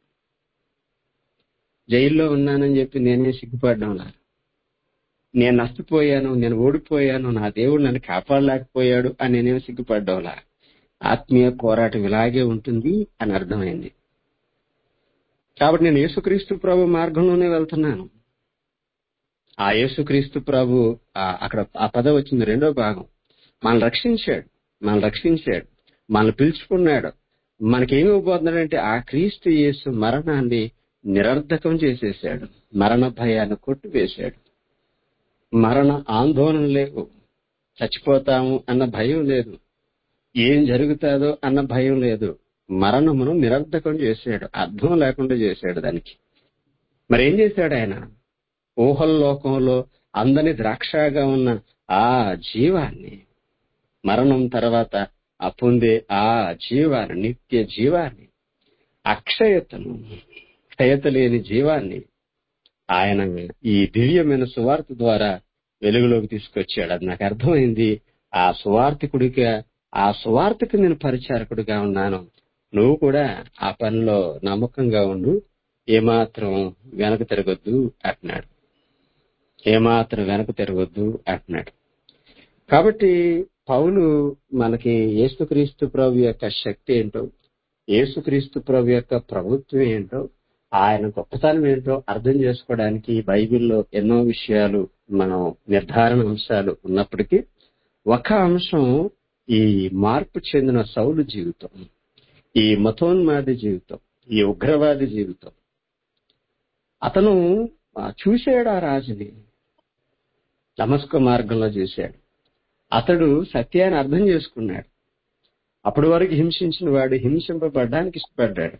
జైల్లో ఉన్నానని చెప్పి నేనే సిగ్గుపడ్డంలా నేను నష్టపోయాను నేను ఓడిపోయాను నా దేవుడు నన్ను కాపాడలేకపోయాడు అని నేనేం సిగ్గుపడ్డంలా ఆత్మీయ పోరాటం ఇలాగే ఉంటుంది అని అర్థమైంది కాబట్టి నేను యేసుక్రీస్తు ప్రభు మార్గంలోనే వెళ్తున్నాను ఆ యేసుక్రీస్తు ప్రభు ఆ అక్కడ ఆ పదం వచ్చింది రెండో భాగం మనల్ని రక్షించాడు మనల్ని రక్షించాడు మనల్ని పిలుచుకున్నాడు మనకేమి ఇవ్వబోతున్నాడంటే ఆ క్రీస్తు యేసు మరణాన్ని నిరర్ధకం చేసేసాడు మరణ భయాన్ని కొట్టివేశాడు మరణ ఆందోళన లేవు చచ్చిపోతాము అన్న భయం లేదు ఏం జరుగుతాదో అన్న భయం లేదు మరణమును నిరర్ధకం చేశాడు అర్థం లేకుండా చేశాడు దానికి మరి ఏం చేశాడు ఆయన ఊహల లోకంలో అందని ద్రాక్షగా ఉన్న ఆ జీవాన్ని మరణం తర్వాత ఆ పొందే ఆ జీవాన్ని నిత్య జీవాన్ని అక్షయతను క్షయత లేని జీవాన్ని ఆయన ఈ దివ్యమైన సువార్త ద్వారా వెలుగులోకి తీసుకొచ్చాడు అది నాకు అర్థమైంది ఆ సువార్థికుడిగా ఆ సువార్తకు నేను పరిచారకుడిగా ఉన్నాను నువ్వు కూడా ఆ పనిలో నమ్మకంగా ఉండు ఏమాత్రం వెనక తిరగొద్దు అంటున్నాడు ఏమాత్రం వెనక తిరగొద్దు అంటున్నాడు కాబట్టి పౌలు మనకి యేసుక్రీస్తు ప్రభు యొక్క శక్తి ఏంటో యేసుక్రీస్తు ప్రభు యొక్క ప్రభుత్వం ఏంటో ఆయన గొప్పతనం ఏంటో అర్థం చేసుకోవడానికి బైబిల్లో ఎన్నో విషయాలు మనం నిర్ధారణ అంశాలు ఉన్నప్పటికీ ఒక అంశం ఈ మార్పు చెందిన సౌలు జీవితం ఈ మతోన్మాది జీవితం ఈ ఉగ్రవాది జీవితం అతను ఆ, చూశాడు ఆ రాజుని దమస్క మార్గంలో చూశాడు అతడు సత్యాన్ని అర్థం చేసుకున్నాడు అప్పటి వరకు హింసించిన వాడు హింసింపబడడానికి ఇష్టపడ్డాడు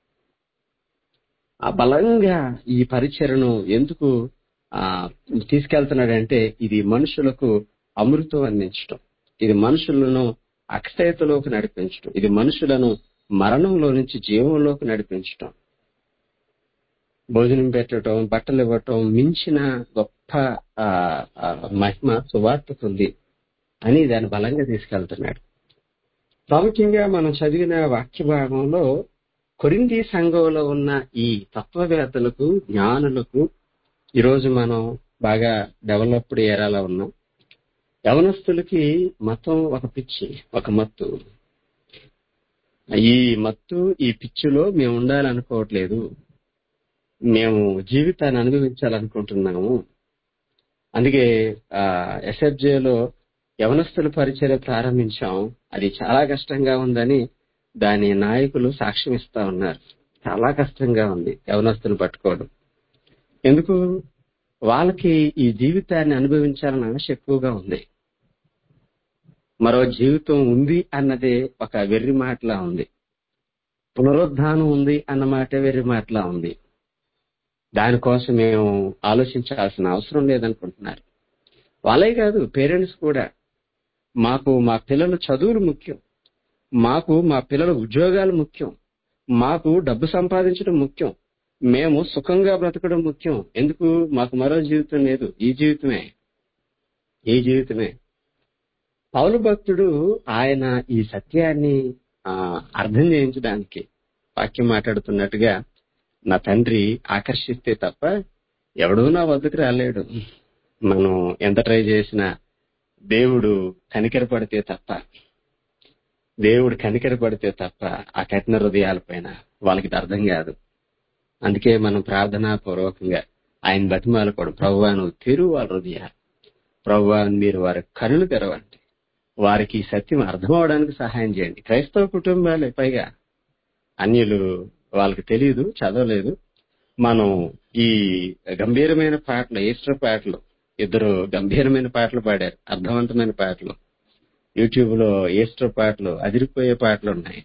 ఆ బలంగా ఈ పరిచయను ఎందుకు ఆ తీసుకెళ్తున్నాడంటే ఇది మనుషులకు అమృతం అందించడం ఇది మనుషులను అక్షయతలోకి నడిపించడం ఇది మనుషులను మరణంలో నుంచి జీవంలోకి నడిపించడం భోజనం పెట్టడం బట్టలు ఇవ్వటం మించిన గొప్ప ఆ, ఆ, మహిమ సువార్తకు ఉంది అని దాన్ని బలంగా తీసుకెళ్తున్నాడు ప్రాముఖ్యంగా మనం చదివిన వాక్య భాగంలో కొరింది సంఘంలో ఉన్న ఈ తత్వవేత్తలకు జ్ఞానులకు ఈరోజు మనం బాగా డెవలప్డ్ ఏరాలో ఉన్నాం యవనస్తులకి మతం ఒక పిచ్చి ఒక మత్తు ఈ మత్తు ఈ పిచ్చిలో మేము ఉండాలనుకోవట్లేదు మేము జీవితాన్ని అనుభవించాలనుకుంటున్నాము అందుకే ఎస్ఎఫ్జేలో యవనస్తుల పరిచయం ప్రారంభించాం అది చాలా కష్టంగా ఉందని దాని నాయకులు సాక్ష్యం ఇస్తా ఉన్నారు చాలా కష్టంగా ఉంది యవనస్తులు పట్టుకోవడం ఎందుకు వాళ్ళకి ఈ జీవితాన్ని అనుభవించాలని ఆశ ఎక్కువగా ఉంది మరో జీవితం ఉంది అన్నదే ఒక వెర్రి మాటలా ఉంది పునరుద్ధానం ఉంది అన్న మాట వెర్రి మాటలా ఉంది దానికోసం మేము ఆలోచించాల్సిన అవసరం లేదనుకుంటున్నారు వాళ్ళే కాదు పేరెంట్స్ కూడా మాకు మా పిల్లల చదువులు ముఖ్యం మాకు మా పిల్లల ఉద్యోగాలు ముఖ్యం మాకు డబ్బు సంపాదించడం ముఖ్యం మేము సుఖంగా బ్రతకడం ముఖ్యం ఎందుకు మాకు మరో జీవితం లేదు ఈ జీవితమే ఈ జీవితమే పౌలు భక్తుడు ఆయన ఈ సత్యాన్ని ఆ, అర్థం చేయించడానికి వాక్యం మాట్లాడుతున్నట్టుగా నా తండ్రి ఆకర్షిస్తే తప్ప ఎవడూ నా వద్దకు రాలేడు మనం ఎంత ట్రై చేసినా దేవుడు కనికర పడితే తప్ప దేవుడు కనికర పడితే తప్ప ఆ కఠిన హృదయాలపైన వాళ్ళకి ఇది అర్థం కాదు అందుకే మనం ప్రార్థనా పూర్వకంగా ఆయన బతిమాలకూడదు ప్రభువా నువ్వు తెరు వాళ్ళ హృదయాలు ప్రభువా మీరు వారి కనులు తెరవండి వారికి ఈ సత్యం అర్థం అవడానికి సహాయం చేయండి క్రైస్తవ కుటుంబాలే పైగా అన్యులు వాళ్ళకి తెలియదు చదవలేదు మనం ఈ గంభీరమైన పాటలు ఈస్టర్ పాటలు ఇద్దరు గంభీరమైన పాటలు పాడారు అర్థవంతమైన పాటలు యూట్యూబ్ లో ఈస్టర్ పాటలు అదిరిపోయే పాటలు ఉన్నాయి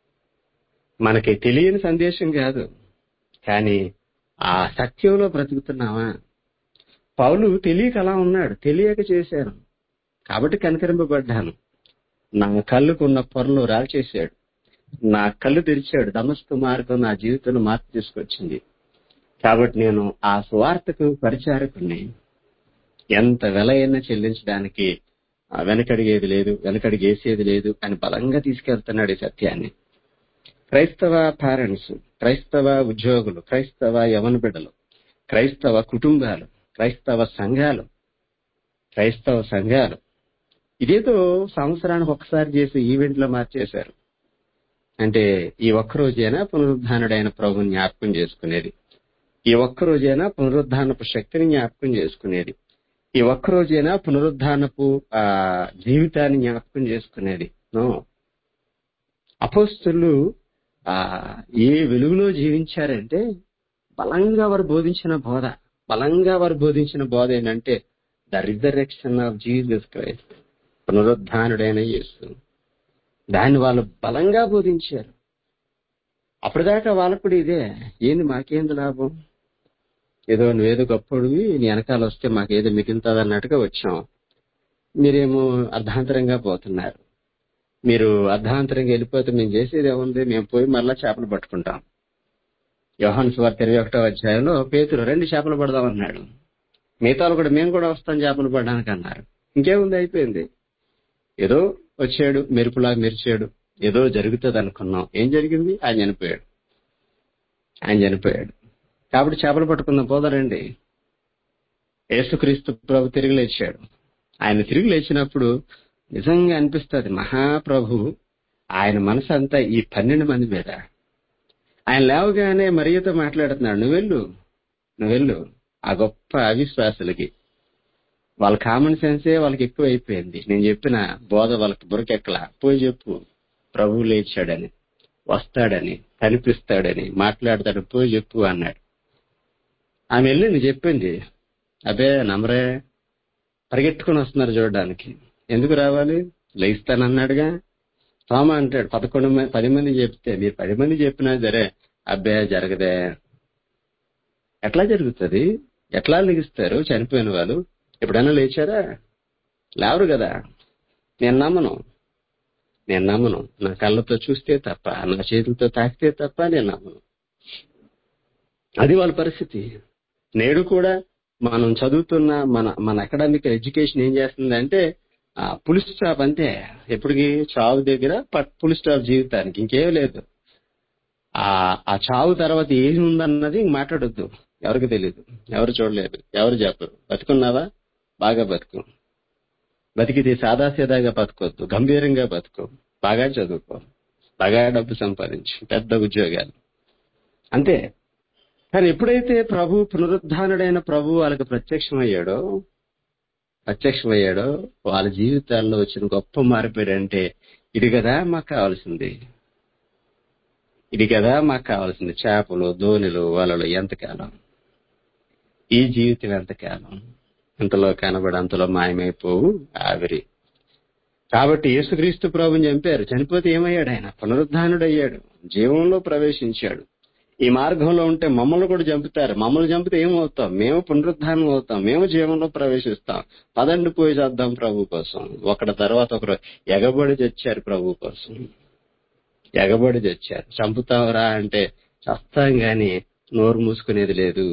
మనకి తెలియని సందేశం కాదు కానీ ఆ సత్యంలో బ్రతుకుతున్నావా పౌలు తెలియక అలా ఉన్నాడు తెలియక చేశాను కాబట్టి కనికరింపబడ్డాను నా కళ్ళుకున్న పొరలు రాల్చేశాడు నా కళ్ళు తెరిచాడు దమస్కు మార్గం నా జీవితంలో మార్పు తీసుకొచ్చింది కాబట్టి నేను ఆ స్వార్థకు పరిచారకుని ఎంత వెల అయినా చెల్లించడానికి ఆ, వెనకడిగేది లేదు వెనకడిగేసేది లేదు అని బలంగా తీసుకెళ్తున్నాడు ఈ సత్యాన్ని క్రైస్తవ పేరెంట్స్ క్రైస్తవ ఉద్యోగులు క్రైస్తవ యవన బిడ్డలు క్రైస్తవ కుటుంబాలు క్రైస్తవ సంఘాలు క్రైస్తవ సంఘాలు ఇదేదో సంవత్సరానికి ఒకసారి చేసే ఈవెంట్ లో మార్చేశారు అంటే ఈ ఒక్క రోజైనా పునరుద్ధానుడైన ప్రభుని జ్ఞాపకం చేసుకునేది ఈ ఒక్క రోజైనా పునరుద్ధానపు శక్తిని జ్ఞాపకం చేసుకునేది ఈ ఒక్క రోజైనా పునరుద్ధానపు ఆ జీవితాన్ని జ్ఞాపకం చేసుకునేది నో అపోస్తులు ఆ ఏ వెలుగులో జీవించారంటే బలంగా వారు బోధించిన బోధ బలంగా వారు బోధించిన బోధ ఏంటంటే the resurrection of Jesus Christ పునరుద్ధానుడైన యేసు దాన్ని వాళ్ళు బలంగా బోధించారు అప్పటిదాకా వాళ్ళకు కూడా ఇదే ఏంది మాకేంది లాభం ఏదో నువ్వేదో గొప్పడివి నీ వెనకాల వస్తే మాకేదో మిగులుతుంది అన్నట్టుగా వచ్చాం మీరేమో అర్ధాంతరంగా పోతున్నారు మీరు అర్ధాంతరంగా వెళ్ళిపోతే మేము చేసేది ఏముంది మేము పోయి మరలా చేపలు పట్టుకుంటాం యోహాన్ స్వార్థ ఇరవై ఒకటో అధ్యాయంలో పేతురు రెండు చేపలు పడదాం అన్నాడు మిగతా కూడా మేము కూడా వస్తాం చేపలు పడడానికి అన్నారు ఇంకేముంది అయిపోయింది ఏదో వచ్చాడు మెరుపులా మెరిచాడు ఏదో జరుగుతుంది అనుకున్నాం ఏం జరిగింది ఆయన చనిపోయాడు ఆయన చనిపోయాడు కాబట్టి చేపలు పట్టుకుందాం పోదారండి యేసుక్రీస్తు ప్రభు తిరిగి లేచాడు ఆయన తిరిగి లేచినప్పుడు నిజంగా అనిపిస్తుంది మహాప్రభు ఆయన మనసు అంతా ఈ పన్నెండు మంది మీద ఆయన లేవగానే మరియతో మాట్లాడుతున్నాడు నువ్వెళ్ళు నువ్వెళ్ళు ఆ గొప్ప అవిశ్వాసులకి వాళ్ళ కామన్ సెన్సే వాళ్ళకి ఎక్కువ అయిపోయింది నేను చెప్పిన బోధ వాళ్ళకి బురకెక్కల పోయి చెప్పు ప్రభువు లేచాడని వస్తాడని కనిపిస్తాడని మాట్లాడతాడు పోయి చెప్పు అన్నాడు ఆమె వెళ్ళింది చెప్పింది అబే నమ్మరే పరిగెట్టుకుని వస్తున్నారు చూడడానికి ఎందుకు రావాలి లేస్తానన్నాడుగా తోమ అంటాడు పదకొండు మంది పది మంది చెప్తే మీరు పది మంది చెప్పినా సరే అబ్బే జరగదే ఎట్లా జరుగుతుంది ఎట్లా లెగిస్తారు చనిపోయిన వాళ్ళు ఎప్పుడైనా లేచారా లేవరు కదా నేను నమ్మను నేను నమ్మను నా కళ్ళతో చూస్తే తప్ప నా చేతులతో తాకితే తప్ప నేను నమ్మను అది వాళ్ళ పరిస్థితి నేడు కూడా మనం చదువుతున్న మన మన అకాడమిక్ ఎడ్యుకేషన్ ఏం చేస్తుందంటే పులి స్టాప్ అంతే ఎప్పటికి చావు దగ్గర పులి స్టాప్ జీవితానికి ఇంకేం లేదు ఆ ఆ చావు తర్వాత ఏం ఉందన్నది ఇంక మాట్లాడొద్దు ఎవరికి తెలియదు ఎవరు చూడలేరు ఎవరు చెప్పరు బతుకున్నావా బాగా బతుకు బతికితే సాదాసీదాగా బతకొద్దు గంభీరంగా బతుకు బాగా చదువుకో బాగా డబ్బు సంపాదించు పెద్ద ఉద్యోగాలు అంతే కానీ ఎప్పుడైతే ప్రభు పునరుద్ధానుడైన ప్రభు వాళ్ళకి ప్రత్యక్షమయ్యాడో ప్రత్యక్షమయ్యాడో వాళ్ళ జీవితాల్లో వచ్చిన గొప్ప మార్పిడి అంటే ఇది కదా మాకు కావాల్సింది ఇది కదా మాకు కావాల్సింది చేపలు దోణిలు వలలు ఎంతకాలం ఈ జీవితం ఎంతకాలం ఇంతలో కనబడి అంతలో మాయమైపోవు ఆవిరి కాబట్టి యేసుక్రీస్తు ప్రభుని చంపారు చనిపోతే ఏమయ్యాడు ఆయన పునరుద్ధానుడయ్యాడు జీవంలో ప్రవేశించాడు ఈ మార్గంలో ఉంటే మమ్మల్ని కూడా చంపుతారు మమ్మల్ని చంపితే ఏమవుతాం మేము పునరుద్ధానం అవుతాం మేము జీవంలో ప్రవేశిస్తాం పదండి పోయి చేద్దాం ప్రభు కోసం ఒకటి తర్వాత ఒకరు ఎగబడి తెచ్చారు ప్రభు కోసం ఎగబడి తెచ్చారు చంపుతావరా అంటే చస్తాం గాని నోరు మూసుకునేది లేదు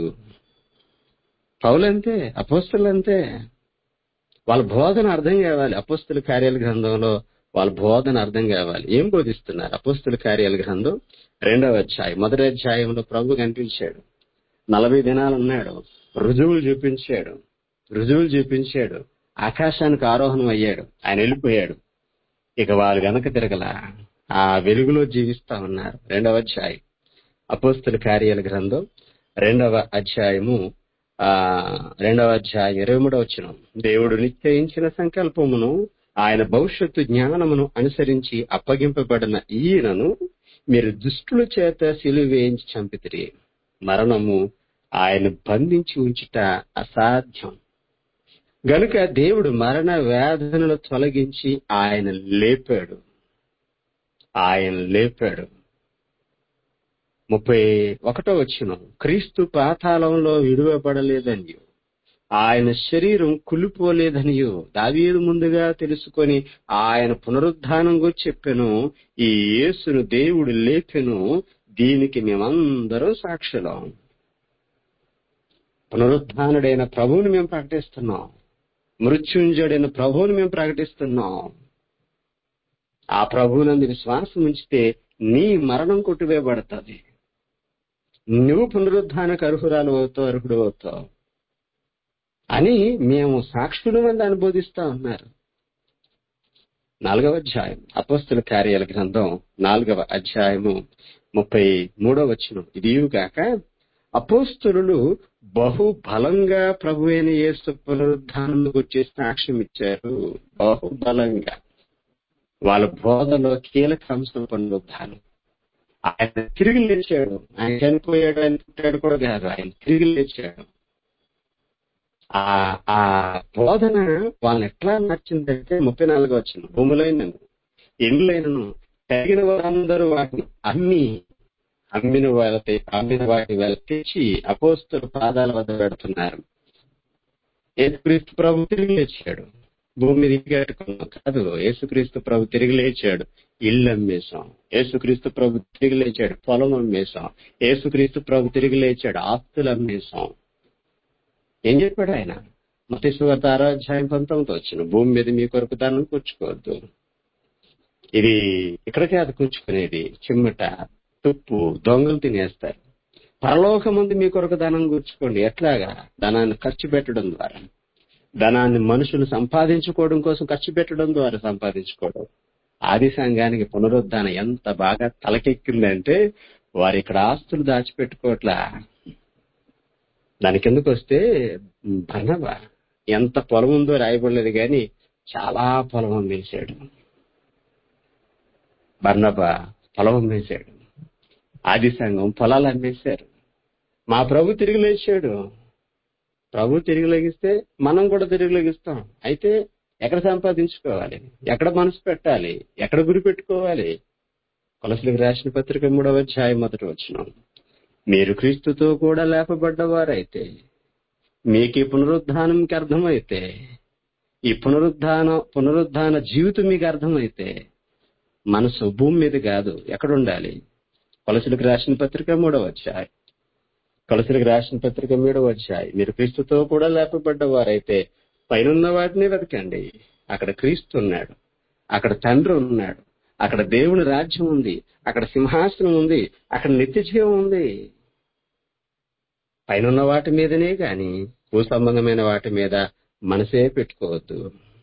పౌలంతే అపోస్తులంతే వాళ్ళ బోధన అర్థం కావాలి అపోస్తుల కార్యాల గ్రంథంలో వాళ్ళ బోధన అర్థం కావాలి ఏం బోధిస్తున్నారు అపోస్తుల కార్యాల గ్రంథం రెండవ అధ్యాయం మొదటి అధ్యాయంలో ప్రభు కనిపించాడు నలభై దినాలు ఉన్నాడు రుజువులు చూపించాడు రుజువులు చూపించాడు ఆకాశానికి ఆరోహణం అయ్యాడు ఆయన వెళ్ళిపోయాడు ఇక వాళ్ళు వెనక తిరగల ఆ వెలుగులో జీవిస్తా ఉన్నారు రెండవ అధ్యాయం అపోస్తుల కార్యాల గ్రంథం రెండవ అధ్యాయము ఆ రెండవ అధ్యాయం ఇరవై మూడవ వచ్చిన దేవుడు నిశ్చయించిన సంకల్పమును ఆయన భవిష్యత్తు జ్ఞానమును అనుసరించి అప్పగింపబడిన ఈయనను మీరు దుష్టుల చేత సిలువ వేయించి చంపితిరి మరణము ఆయన బంధించి ఉంచుట అసాధ్యం గనుక దేవుడు మరణ వేదనలు తొలగించి ఆయన లేపాడు ఆయన లేపాడు ముప్పై ఒకటో వచ్చిన క్రీస్తు పాతాళంలో విడువబడలేదని ఆయన శరీరం కులిపోలేదనియు దావీదు ముందుగా తెలుసుకొని ఆయన పునరుద్ధానం గురించి చెప్పెను ఈ యేసును దేవుడు లేపెను దీనికి మేమందరం సాక్షులం పునరుద్ధానుడైన ప్రభువుని మేము ప్రకటిస్తున్నాం మృత్యుంజుడైన ప్రభువుని మేము ప్రకటిస్తున్నాం ఆ ప్రభువునందు విశ్వాసం ఉంచితే నీ మరణం కొట్టివేయబడుతుంది నువ్వు పునరుద్ధానకు అర్హురాలు అవుతావు అర్హుడు అవుతావు అని మేము సాక్షుల మంది అనుబోధిస్తా ఉన్నారు నాలుగవ అధ్యాయం అపస్తుల కార్యాల గ్రంథం నాలుగవ అధ్యాయము ముప్పై మూడవ వచనం ఇదిగాక అపోస్తులు బహు బలంగా ప్రభు అయిన యేసు పునరుద్ధానం గురించి సాక్ష్యం ఇచ్చారు బహు బలంగా వాళ్ళ బోధలో కీలక అంశం పునరుద్ధానం ఆయన తిరిగి లేచాడు ఆయన చనిపోయాడు ఆయన పుట్టాడు కూడా కాదు ఆయన తిరిగి లేచాడు ఆ ఆ బోధన వాళ్ళని ఎట్లా నచ్చిందంటే ముప్పై నాలుగు వచ్చిన భూములైనను ఇండ్లైనను తగిన వారందరూ వాటిని అమ్మి అమ్మిన వాళ్ళకి అమ్మిన వాటి వాళ్ళ తెచ్చి అపోస్తుల పాదాల వద్ద పెడుతున్నారు యేసుక్రీస్తు ప్రభు తిరిగి లేచాడు భూమి మీద కట్టుకున్నాం కాదు యేసుక్రీస్తు ప్రభు తిరిగి లేచాడు ఇల్లు అమ్మేశాం యేసుక్రీస్తు ప్రభు తిరిగి లేచాడు పొలం అమ్మేశాం యేసుక్రీస్తు ప్రభు తిరిగి లేచాడు ఆస్తులు అమ్మేశాం ఏం చెప్పాడు ఆయన మతేశ్వర ఆరాధ్యాయం పంతొమ్మిది వచ్చిన భూమి మీద మీ కొరకు దాన్ని కూర్చుకోవద్దు ఇది ఇక్కడ కాదు కూర్చుకునేది చిమ్మట తుప్పు దొంగలు తినేస్తారు పరలోక ముందు మీ కొరకు ధనం కూర్చుకోండి ఎట్లాగా ధనాన్ని ఖర్చు పెట్టడం ద్వారా ధనాన్ని మనుషులు సంపాదించుకోవడం కోసం ఖర్చు పెట్టడం ద్వారా సంపాదించుకోవడం ఆది సంఘానికి పునరుద్ధానం ఎంత బాగా తలకెక్కిందంటే వారు ఇక్కడ ఆస్తులు దాచిపెట్టుకోవట్లా దాని కిందకు వస్తే భనవ ఎంత పొలం ఉందో రాయబడలేదు కానీ చాలా పొలం అమ్మేశాడు బర్ణబ పొలం అమ్మేశాడు ఆది సంఘం పొలాలు అమ్మేశారు మా ప్రభు తిరిగి లేచాడు ప్రభు తిరిగి లెగిస్తే మనం కూడా తిరిగి లెగిస్తాం అయితే ఎక్కడ సంపాదించుకోవాలి ఎక్కడ మనసు పెట్టాలి ఎక్కడ గురి పెట్టుకోవాలి కొలసలకు రాసిన పత్రిక మూడవ అధ్యాయం మొదటి వచ్చినాం మీరు క్రీస్తుతో కూడా లేపబడ్డవారైతే మీకు ఈ పునరుద్ధానంకి అర్థమైతే ఈ పునరుద్ధాన పునరుద్ధాన జీవితం మీకు అర్థమైతే మనసు భూమి మీద కాదు ఎక్కడ ఉండాలి కొలసలకు రాసిన పత్రిక మూడవ అధ్యాయం కొలసలకు రాసిన పత్రిక మూడవ అధ్యాయం మీరు క్రీస్తుతో కూడా లేపబడ్డవారైతే పైనున్న వాటిని వెతకండి అక్కడ క్రీస్తు ఉన్నాడు అక్కడ తండ్రి ఉన్నాడు అక్కడ దేవుని రాజ్యం ఉంది అక్కడ సింహాసనం ఉంది అక్కడ నిత్య జీవం ఉంది పైనున్న వాటి మీదనే గాని భూ సంబంధమైన వాటి మీద మనసే పెట్టుకోవద్దు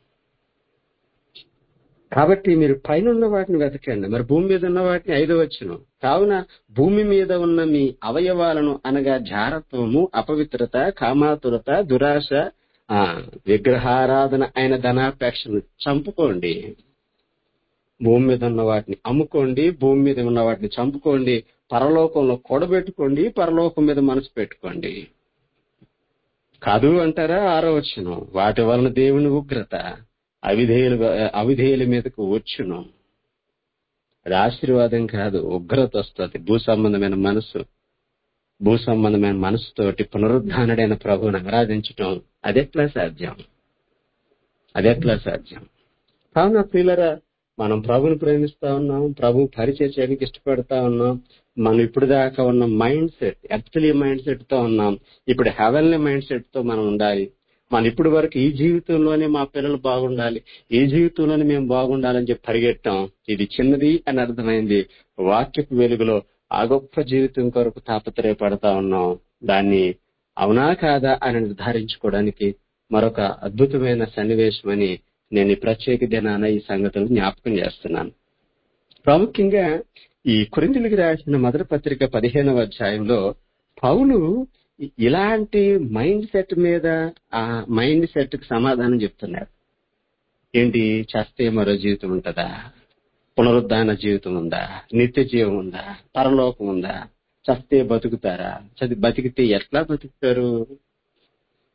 కాబట్టి మీరు పైన వాటిని వెతకండి మరి భూమి మీద ఉన్న వాటిని ఐదో వచ్చును కావున భూమి మీద ఉన్న మీ అవయవాలను అనగా జారత్వము అపవిత్రత కామాతురత దురాశ ఆ విగ్రహారాధన అయిన ధనాపేక్షను చంపుకోండి భూమి మీద ఉన్న వాటిని అమ్ముకోండి భూమి మీద ఉన్న వాటిని చంపుకోండి పరలోకంలో కూడబెట్టుకోండి పరలోకం మీద మనసు పెట్టుకోండి కాదు అంటారా ఆరో వచ్చును వాటి వలన దేవుని ఉగ్రత అవిధేయుల అవిధేయుల మీదకు వచ్చును అది ఆశీర్వాదం కాదు ఉగ్రత వస్తుంది భూ సంబంధమైన మనసు భూ సంబంధమైన మనసుతోటి పునరుద్ధానుడైన ప్రభువుని ఆరాధించటం అదెట్లా సాధ్యం అదెట్లా సాధ్యం కావున ప్రియులరా మనం ప్రభుని ప్రేమిస్తా ఉన్నాం ప్రభు పరిచయం చేయడానికి ఇష్టపడతా ఉన్నాం మనం ఇప్పుడు దాకా ఉన్న mind set earthly mind set తో ఉన్నాం ఇప్పుడు హెవెన్లీ మైండ్ సెట్ తో మనం ఉండాలి మనం ఇప్పుడు వరకు ఈ జీవితంలోనే మా పిల్లలు బాగుండాలి ఈ జీవితంలోనే మేము బాగుండాలని చెప్పి పరిగెట్టాం ఇది చిన్నది అని అర్థమైంది వాక్యపు వెలుగులో ఆ గొప్ప జీవితం కొరకు తాపత్రయపడతా ఉన్నాం దాన్ని అవునా కాదా అని నిర్ధారించుకోవడానికి మరొక అద్భుతమైన సన్నివేశం అని నేను ఈ ప్రత్యేక దినాన ఈ సంగతులు జ్ఞాపకం చేస్తున్నాను ప్రాముఖ్యంగా ఈ కొరిందులకి రాసిన మొదటి పత్రిక పదిహేనవ అధ్యాయంలో పౌలు ఇలాంటి మైండ్ సెట్ మీద ఆ మైండ్ సెట్ కి సమాధానం చెప్తున్నాడు ఏంటి చేస్తే మరో జీవితం ఉంటుందా పునరుద్ధాన జీవితం ఉందా నిత్య జీవం ఉందా పరలోకం ఉందా చస్తే బతుకుతారా చది బతికితే ఎట్లా బతుకుతారు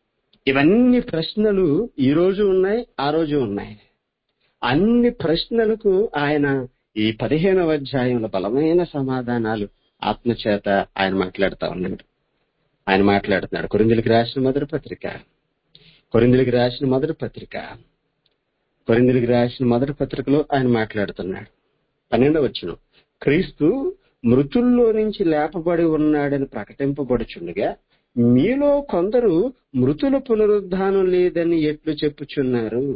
ఇవన్నీ ప్రశ్నలు ఈ రోజు ఉన్నాయి ఆ రోజు ఉన్నాయి అన్ని ప్రశ్నలకు ఆయన ఈ పదిహేనవ అధ్యాయంలో బలమైన సమాధానాలు ఆత్మచేత ఆయన మాట్లాడుతా ఉన్నాడు ఆయన మాట్లాడుతున్నాడు కొరిందులకి రాసిన మొదటి పత్రిక కొరిందులకి రాసిన మొదటి పత్రిక కొరిందులకి రాసిన మొదటి పత్రికలో ఆయన మాట్లాడుతున్నాడు పన్నెండవ వచ్చిన క్రీస్తు మృతుల్లో నుంచి లేపబడి ఉన్నాడని ప్రకటింపబడుచుండగా మీలో కొందరు మృతుల పునరుద్ధానం లేదని ఎట్లు చెప్పుచున్నారు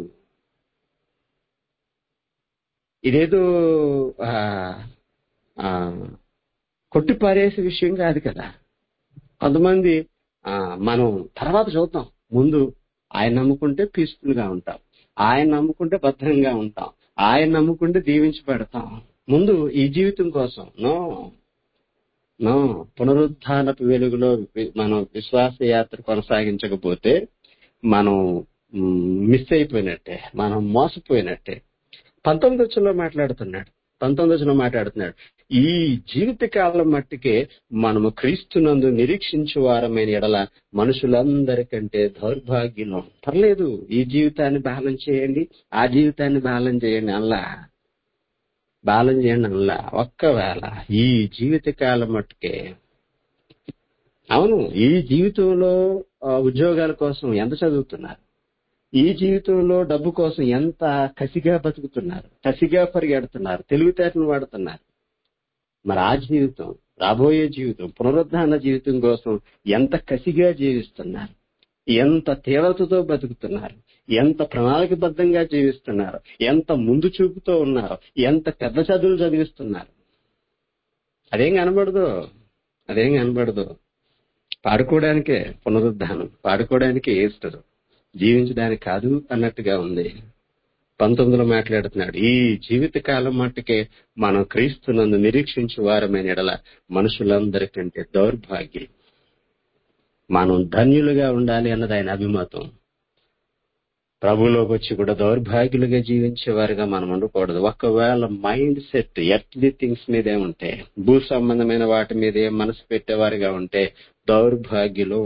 ఇదేదో ఆ, ఆ, కొట్టిపారేసే విషయం కాదు కదా కొంతమంది ఆ, మనం తర్వాత చూద్దాం ముందు ఆయన నమ్ముకుంటే పీస్ఫుల్ గా ఉంటాం ఆయన నమ్ముకుంటే భద్రంగా ఉంటాం ఆయన నమ్ముకుంటే దీవించబడతాం ముందు ఈ జీవితం కోసం నో నో పునరుత్థానపు వెలుగులో వి- మనం విశ్వాస యాత్ర కొనసాగించకపోతే మనం మిస్ అయిపోయినట్టే మనం మోసపోయినట్టే పంతొమ్మిది వచ్చంలో మాట్లాడుతున్నాడు పంతొమ్మిది వచ్చంలో మాట్లాడుతున్నాడు ఈ జీవిత కాలం మట్టికే మనము క్రీస్తునందు నిరీక్షించు వారమైన ఎడల మనుషులందరికంటే దౌర్భాగ్యం పర్లేదు ఈ జీవితాన్ని బ్యాలెన్స్ చేయండి ఆ జీవితాన్ని బ్యాలెన్స్ చేయండి అల్లా బ్యాలెన్స్ చేయండి అల్లా ఒక్కవేళ ఈ జీవిత కాలం మట్టుకే అవును ఈ జీవితంలో ఆ, ఉద్యోగాల కోసం ఎంత చదువుతున్నారు ఈ జీవితంలో డబ్బు కోసం ఎంత కసిగా బతుకుతున్నారు కసిగా పరిగెడుతున్నారు తెలివితేటలు వాడుతున్నారు మరి ఆ జీవితం రాబోయే జీవితం పునరుద్ధాన జీవితం కోసం ఎంత కసిగా జీవిస్తున్నారు ఎంత తీవ్రతతో బతుకుతున్నారు ఎంత ప్రణాళికబద్ధంగా జీవిస్తున్నారు ఎంత ముందు చూపుతో ఉన్నారు ఎంత పెద్ద చదువులు చదివిస్తున్నారు అదేం కనబడదు అదేం కనబడదు పాడుకోవడానికే పునరుద్ధానం పాడుకోవడానికే ఏస్తారు జీవించడానికి కాదు అన్నట్టుగా ఉంది పంతొమ్మిదిలో మాట్లాడుతున్నాడు ఈ జీవిత కాలం మట్టుకే మనం క్రీస్తునందు నిరీక్షించు వారమైన ఎడల మనుషులందరికంటే దౌర్భాగ్యం మనం ధన్యులుగా ఉండాలి అన్నది ఆయన అభిమతం ప్రభులోకి వచ్చి కూడా దౌర్భాగ్యులుగా జీవించేవారుగా మనం ఉండకూడదు ఒకవేళ మైండ్ సెట్ ఎర్త్లీ థింగ్స్ మీదే ఉంటే భూ సంబంధమైన వాటి మీదే మనసు పెట్టేవారుగా ఉంటే దౌర్భాగ్యులు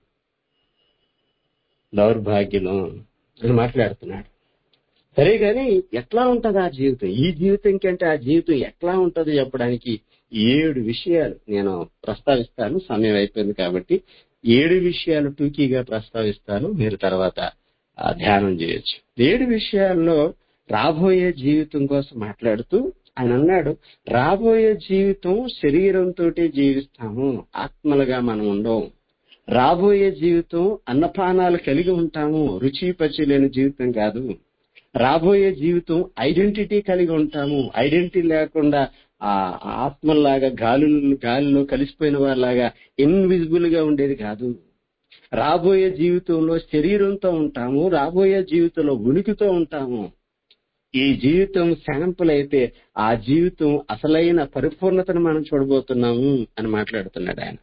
దౌర్భాగ్యులు అని మాట్లాడుతున్నాడు సరే గాని ఎట్లా ఉంటది ఆ జీవితం ఈ జీవితం కంటే ఆ జీవితం ఎట్లా ఉంటది చెప్పడానికి ఏడు విషయాలు నేను ప్రస్తావిస్తాను సమయం అయిపోయింది కాబట్టి ఏడు విషయాలు టూకీగా ప్రస్తావిస్తాను మీరు తర్వాత ఆ, ధ్యానం చేయొచ్చు ఏడు విషయాల్లో రాబోయే జీవితం కోసం మాట్లాడుతూ ఆయన అన్నాడు రాబోయే జీవితం శరీరంతో జీవిస్తాము ఆత్మలుగా మనం ఉండవు రాబోయే జీవితం అన్నపానాలు కలిగి ఉంటాము రుచి పచి లేని జీవితం కాదు రాబోయే జీవితం ఐడెంటిటీ కలిగి ఉంటాము ఐడెంటిటీ లేకుండా ఆ ఆత్మలాగా గాలి గాలిలో కలిసిపోయిన వారిలాగా ఇన్విజిబుల్ గా ఉండేది కాదు రాబోయే జీవితంలో శరీరంతో ఉంటాము రాబోయే జీవితంలో ఉనికితో ఉంటాము ఈ జీవితం శాంపుల్ అయితే ఆ జీవితం అసలైన పరిపూర్ణతను మనం చూడబోతున్నాము అని మాట్లాడుతున్నాడు ఆయన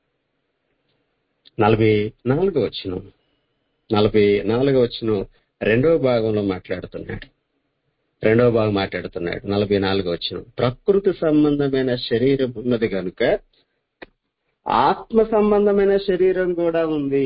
నలభై నాలుగో వచ్చిన నలభై నాలుగో వచ్చిన రెండవ భాగంలో మాట్లాడుతున్నాడు రెండవ భాగం మాట్లాడుతున్నాడు నలభై నాలుగో వచ్చిన ప్రకృతి సంబంధమైన శరీరం ఉన్నది కనుక ఆత్మ సంబంధమైన శరీరం కూడా ఉంది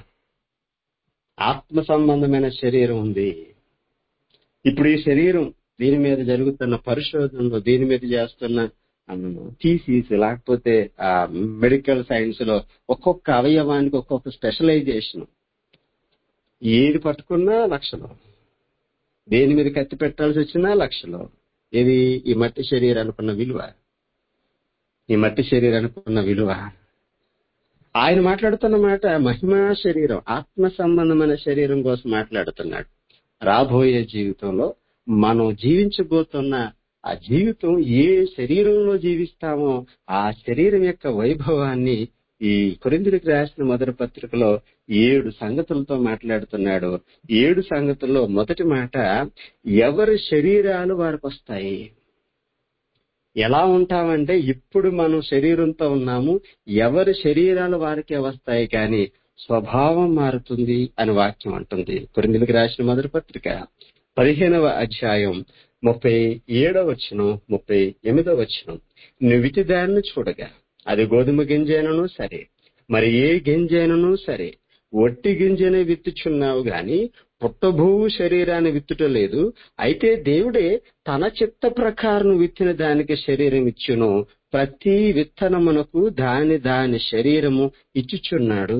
ఆత్మ సంబంధమైన శరీరం ఉంది ఇప్పుడు ఈ శరీరం దీని మీద జరుగుతున్న పరిశోధనలో దీని మీద చేస్తున్న థీసీస్ లేకపోతే ఆ మెడికల్ సైన్స్ లో ఒక్కొక్క అవయవానికి ఒక్కొక్క స్పెషలైజేషన్ ఏది పట్టుకున్నా లక్షలు దేని మీద కత్తి పెట్టాల్సి వచ్చినా లక్షలు ఇది ఈ మట్టి శరీరానికి ఉన్న విలువ ఈ మట్టి శరీరానికి ఉన్న విలువ ఆయన మాట్లాడుతున్న మాట మహిమా శరీరం ఆత్మ సంబంధమైన శరీరం కోసం మాట్లాడుతున్నాడు రాబోయే జీవితంలో మనం జీవించబోతున్న ఆ జీవితం ఏ శరీరంలో జీవిస్తామో ఆ శరీరం యొక్క వైభవాన్ని ఈ కొరిందులకు రాసిన మొదటి పత్రికలో ఏడు సంగతులతో మాట్లాడుతున్నాడు ఏడు సంగతుల్లో మొదటి మాట ఎవరి శరీరాలు వారికి వస్తాయి ఎలా ఉంటామంటే ఇప్పుడు మనం శరీరంతో ఉన్నాము ఎవరి శరీరాలు వారికే వస్తాయి కానీ స్వభావం మారుతుంది అని వాక్యం అంటుంది కొరిందులకు రాసిన మొదటి పత్రిక పదిహేనవ అధ్యాయం ముప్పై ఏడవ వచ్చును ముప్పై ఎనిమిదవ వచ్చును నువ్విటి దాన్ని చూడగా అది గోధుమ గింజైనను సరే మరి ఏ గింజైనను సరే ఒట్టి గింజనే విత్తుచున్నావు గాని పుట్టభూ శరీరాన్ని విత్తుట లేదు అయితే దేవుడే తన చిత్త ప్రకారం విత్తిన దానికి శరీరం ఇచ్చును ప్రతి విత్తనమునకు దాని దాని శరీరము ఇచ్చుచున్నాడు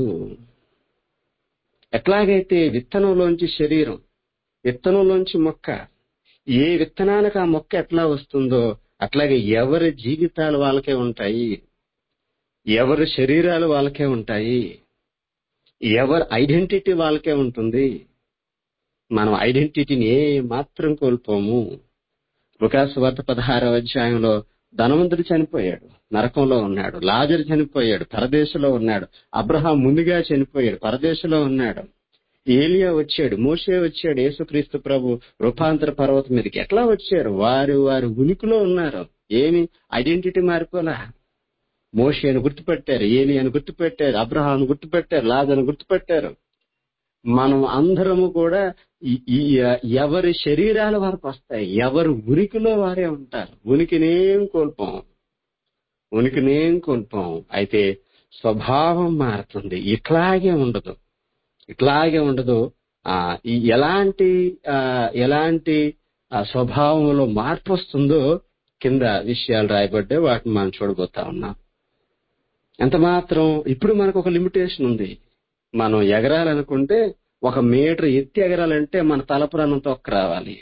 ఎట్లాగైతే విత్తనంలోంచి శరీరం విత్తనంలోంచి మొక్క ఏ విత్తనానికి ఆ మొక్క ఎట్లా వస్తుందో అట్లాగే ఎవరి జీవితాలు వాళ్ళకే ఉంటాయి ఎవరి శరీరాలు వాళ్ళకే ఉంటాయి ఎవరి ఐడెంటిటీ వాళ్ళకే ఉంటుంది మనం ఐడెంటిటీని ఏ మాత్రం కోల్పోము లుకాసు వార్త పదహారవ అధ్యాయంలో ధనవంతుడు చనిపోయాడు నరకంలో ఉన్నాడు లాజరు చనిపోయాడు పరదేశంలో ఉన్నాడు అబ్రహాం ముందుగా చనిపోయాడు పరదేశంలో ఉన్నాడు ఏలియా వచ్చాడు మోషే వచ్చాడు యేసుక్రీస్తు ప్రభు రూపాంతర పర్వతం మీదకి ఎట్లా వచ్చారు వారు వారి ఉనికిలో ఉన్నారు ఏమి ఐడెంటిటీ మారిపోలా మోషేను గుర్తుపెట్టారు ఏలియాను గుర్తుపెట్టారు అబ్రహాం గుర్తుపెట్టారు లాజను గుర్తుపెట్టారు మనం అందరము కూడా ఈ- ఈ ఎవరి శరీరాల వరకు వస్తాయి ఎవరి ఉనికిలో వారే ఉంటారు ఉనికినేం కోల్పోం ఉనికినేం కోల్పోం అయితే స్వభావం మారుతుంది ఇట్లాగే ఉండదు ఇట్లాగే ఉండదు ఆ ఈ ఎలాంటి ఆ ఎలాంటి ఆ స్వభావంలో మార్పు వస్తుందో కింద విషయాలు రాయబడ్డాయి వాటిని మనం చూడబోతా ఉన్నాం ఎంత మాత్రం ఇప్పుడు మనకు ఒక లిమిటేషన్ ఉంది మనం ఎగరాలనుకుంటే ఒక మీటర్ ఎత్తి ఎగరాలంటే మన తలపురాణం తొక్క రావాలి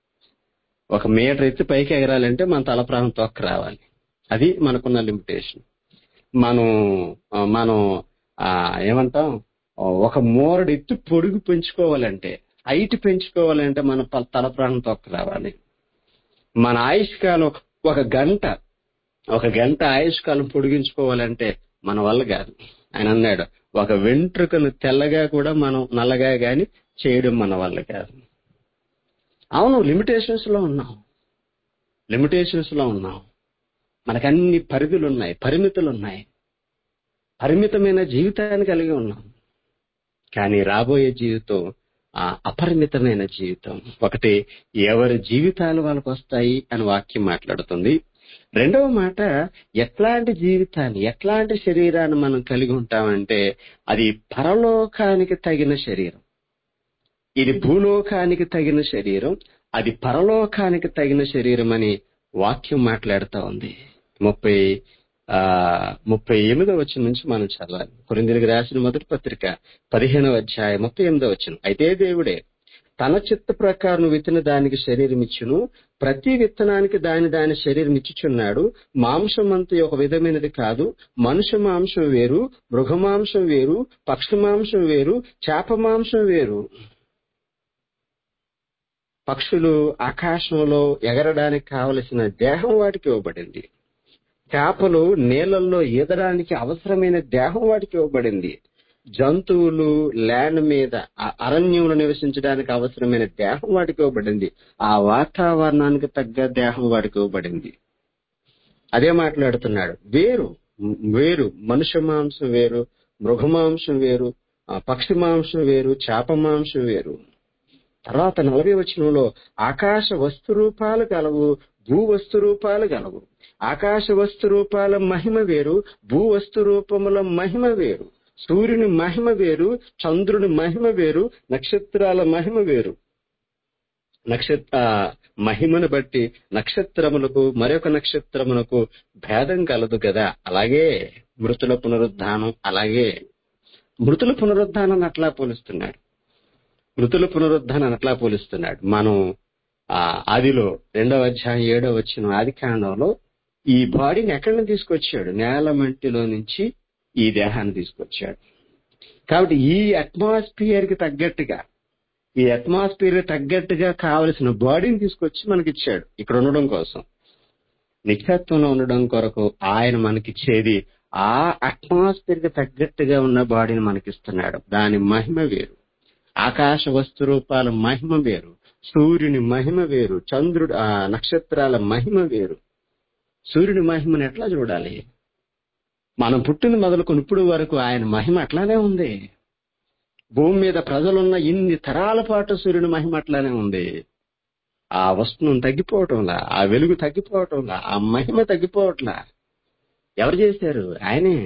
ఒక మీటర్ ఎత్తి పైకి ఎగరాలంటే మన తలపురాణం తొక్క రావాలి అది మనకున్న లిమిటేషన్ మనం ఆ, మనం ఆ, ఏమంటాం ఆ, ఒక మోరడు ఎత్తు పొడుగు పెంచుకోవాలంటే హైట్ పెంచుకోవాలంటే మన ప- తలప్రాణం తొక్క రావాలి మన ఆయుష్కాలం ఒక గంట ఒక గంట ఆయుష్కాలం పొడిగించుకోవాలంటే మన వల్ల కాదు ఆయన అన్నాడు ఒక వెంట్రుకను తెల్లగా కూడా మనం నల్లగా గాని చేయడం మన వల్ల కాదు అవును లిమిటేషన్స్ లో ఉన్నాం లిమిటేషన్స్ లో ఉన్నాం మనకు అన్ని పరిధులు ఉన్నాయి పరిమితులు ఉన్నాయి పరిమితమైన జీవితాన్ని కలిగి ఉన్నాం కానీ రాబోయే జీవితం ఆ అపరిమితమైన జీవితం ఒకటి ఎవరి జీవితాలు వాళ్ళకు వస్తాయి అని వాక్యం మాట్లాడుతుంది రెండవ మాట ఎట్లాంటి జీవితాన్ని ఎట్లాంటి శరీరాన్ని మనం కలిగి ఉంటామంటే అది పరలోకానికి తగిన శరీరం ఇది భూలోకానికి తగిన శరీరం అది పరలోకానికి తగిన శరీరం అని వాక్యం మాట్లాడుతా ఉంది ముప్పై ఆ ముప్పై ఎనిమిదో వచ్చిన నుంచి మనం చదవాలి కొరిందరికి రాసిన మొదటి పత్రిక పదిహేనవ అధ్యాయం ముప్పై ఎనిమిదో వచ్చిన అయితే దేవుడే తన చిత్త ప్రకారం విత్తిన దానికి శరీరం ఇచ్చును ప్రతి విత్తనానికి దాని దాని శరీరం ఇచ్చుచున్నాడు మాంసం అంతా ఒక విధమైనది కాదు మనుష్య మాంసం వేరు మృగ మాంసం వేరు పక్షి మాంసం వేరు చేప మాంసం వేరు పక్షులు ఆకాశంలో ఎగరడానికి కావలసిన దేహం వాటికి ఇవ్వబడింది చేపలు నీళ్లలో ఈదడానికి అవసరమైన దేహం వాటికి ఇవ్వబడింది జంతువులు ల్యాండ్ మీద ఆ అరణ్యంలో నివసించడానికి అవసరమైన దేహం వాటికి ఇవ్వబడింది ఆ వాతావరణానికి తగ్గ దేహం వాటికి ఇవ్వబడింది అదే మాట్లాడుతున్నాడు వేరు వేరు మనుష్య మాంసం వేరు మృగ మాంసం వేరు ఆ పక్షి మాంసం వేరు చేప మాంసం వేరు తర్వాత నలభై వచనంలో ఆకాశ వస్తు రూపాలు గలవు భూ వస్తు రూపాలు గలవు ఆకాశ వస్తు రూపాల మహిమ వేరు భూ వస్తు రూపముల మహిమ వేరు సూర్యుని మహిమ వేరు చంద్రుని మహిమ వేరు నక్షత్రాల మహిమ వేరు నక్షత్ర మహిమను బట్టి నక్షత్రములకు మరొక నక్షత్రమునకు భేదం కలదు కదా అలాగే మృతుల పునరుద్ధానం అలాగే మృతుల పునరుద్ధానాన్ని అట్లా పోలుస్తున్నాడు మృతుల పునరుద్ధానాన్ని అట్లా పోలుస్తున్నాడు మనం ఆ ఆదిలో రెండవ అధ్యాయం ఏడవ వచ్చిన ఆది కాండంలో ఈ బాడీని ఎక్కడి నుంచి తీసుకొచ్చాడు నేల మంటిలో నుంచి ఈ దేహాన్ని తీసుకొచ్చాడు కాబట్టి ఈ అట్మాస్ఫియర్ కి తగ్గట్టుగా ఈ అట్మాస్ఫియర్ తగ్గట్టుగా కావలసిన బాడీని తీసుకొచ్చి మనకిచ్చాడు ఇక్కడ ఉండడం కోసం నిత్యత్వంలో ఉండడం కొరకు ఆయన మనకిచ్చేది ఆ అట్మాస్ఫియర్ కి తగ్గట్టుగా ఉన్న బాడీని మనకిస్తున్నాడు దాని మహిమ వేరు ఆకాశ వస్తు రూపాల మహిమ వేరు సూర్యుని మహిమ వేరు చంద్రుడు ఆ నక్షత్రాల మహిమ వేరు సూర్యుని మహిమను ఎట్లా చూడాలి మనం పుట్టిన మొదలుకొని ఇప్పుడు వరకు ఆయన మహిమ అట్లానే ఉంది భూమి మీద ప్రజలున్న ఇన్ని తరాల పాటు సూర్యుని మహిమ అట్లానే ఉంది ఆ వస్తువు తగ్గిపోవటంలా ఆ వెలుగు తగ్గిపోవటంలా ఆ మహిమ తగ్గిపోవట్లా ఎవరు చేశారు ఆయనే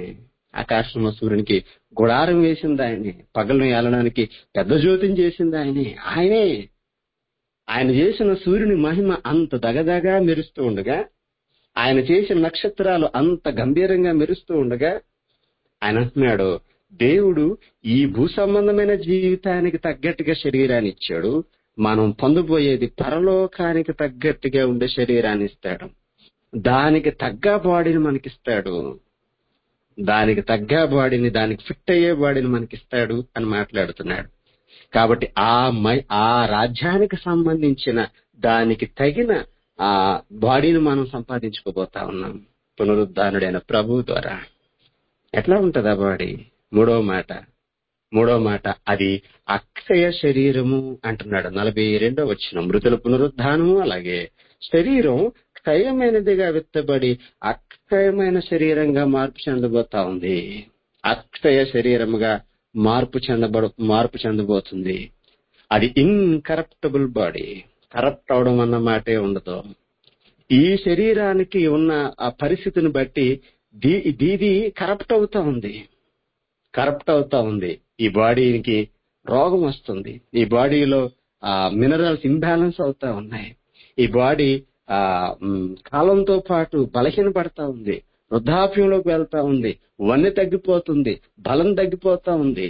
ఆకాశంలో సూర్యునికి గుడారం వేసింది ఆయనే పగలను ఏలడానికి పెద్ద జ్యోతిని చేసింది ఆయనే ఆయనే ఆయన చేసిన సూర్యుని మహిమ అంత దగదగా మెరుస్తూ ఉండగా ఆయన చేసిన నక్షత్రాలు అంత గంభీరంగా మెరుస్తూ ఉండగా ఆయన అంటున్నాడు దేవుడు ఈ భూ సంబంధమైన జీవితానికి తగ్గట్టుగా శరీరాన్ని ఇచ్చాడు మనం పొందబోయేది పరలోకానికి తగ్గట్టుగా ఉండే శరీరాన్ని ఇస్తాడు దానికి తగ్గ బాడీని మనకిస్తాడు దానికి తగ్గ బాడీని దానికి ఫిట్ అయ్యే బాడీని మనకిస్తాడు అని మాట్లాడుతున్నాడు కాబట్టి ఆ మై ఆ రాజ్యానికి సంబంధించిన దానికి తగిన ఆ బాడీని మనం సంపాదించుకోబోతా ఉన్నాం పునరుద్ధానుడైన ప్రభు ద్వారా ఎట్లా ఉంటది ఆ బాడీ మూడో మాట మూడో మాట అది అక్షయ శరీరము అంటున్నాడు నలభై రెండో వచ్చిన మృతుల పునరుద్ధానము అలాగే శరీరం క్షయమైనదిగా విత్తబడి అక్షయమైన శరీరంగా మార్పు చెందబోతా ఉంది అక్షయ శరీరముగా మార్పు చెందబడు మార్పు చెందబోతుంది అది ఇన్కరప్టబుల్ బాడీ కరప్ట్ అవడం అన్న మాటే ఉండదు ఈ శరీరానికి ఉన్న ఆ పరిస్థితిని బట్టి దీ- దీది కరప్ట్ అవుతా ఉంది కరప్ట్ అవుతా ఉంది ఈ బాడీకి రోగం వస్తుంది ఈ బాడీలో ఆ మినరల్స్ ఇంబ్యాలెన్స్ అవుతా ఉన్నాయి ఈ బాడీ ఆ మ్, కాలంతో పాటు బలహీనపడతా ఉంది వృద్ధాప్యంలోకి వెళ్తా ఉంది వన్నె తగ్గిపోతుంది బలం తగ్గిపోతా ఉంది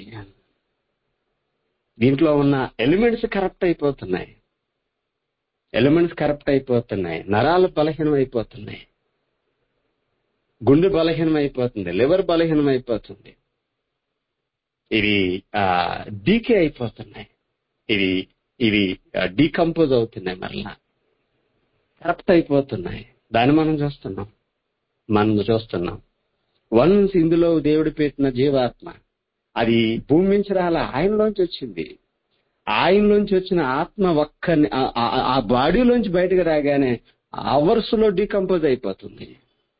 దీంట్లో ఉన్న ఎలిమెంట్స్ కరప్ట్ అయిపోతున్నాయి ఎలిమెంట్స్ కరప్ట్ అయిపోతున్నాయి నరాలు బలహీనం అయిపోతున్నాయి గుండె బలహీనం అయిపోతుంది లివర్ బలహీనం అయిపోతుంది ఇవి డీకే అయిపోతున్నాయి ఇవి ఇవి డీకంపోజ్ అవుతున్నాయి మరలా కరప్ట్ అయిపోతున్నాయి దాన్ని మనం చూస్తున్నాం మనం చూస్తున్నాం వన్స్ ఇందులో దేవుడు పెట్టిన జీవాత్మ అది భూమి నుంచి రాల ఆయనలోంచి వచ్చింది ఆయనలోంచి వచ్చిన ఆత్మ ఒక్క ఆ- ఆ- ఆ బాడీలోంచి బయటకు రాగానే అవర్స్ లో డీకంపోజ్ అయిపోతుంది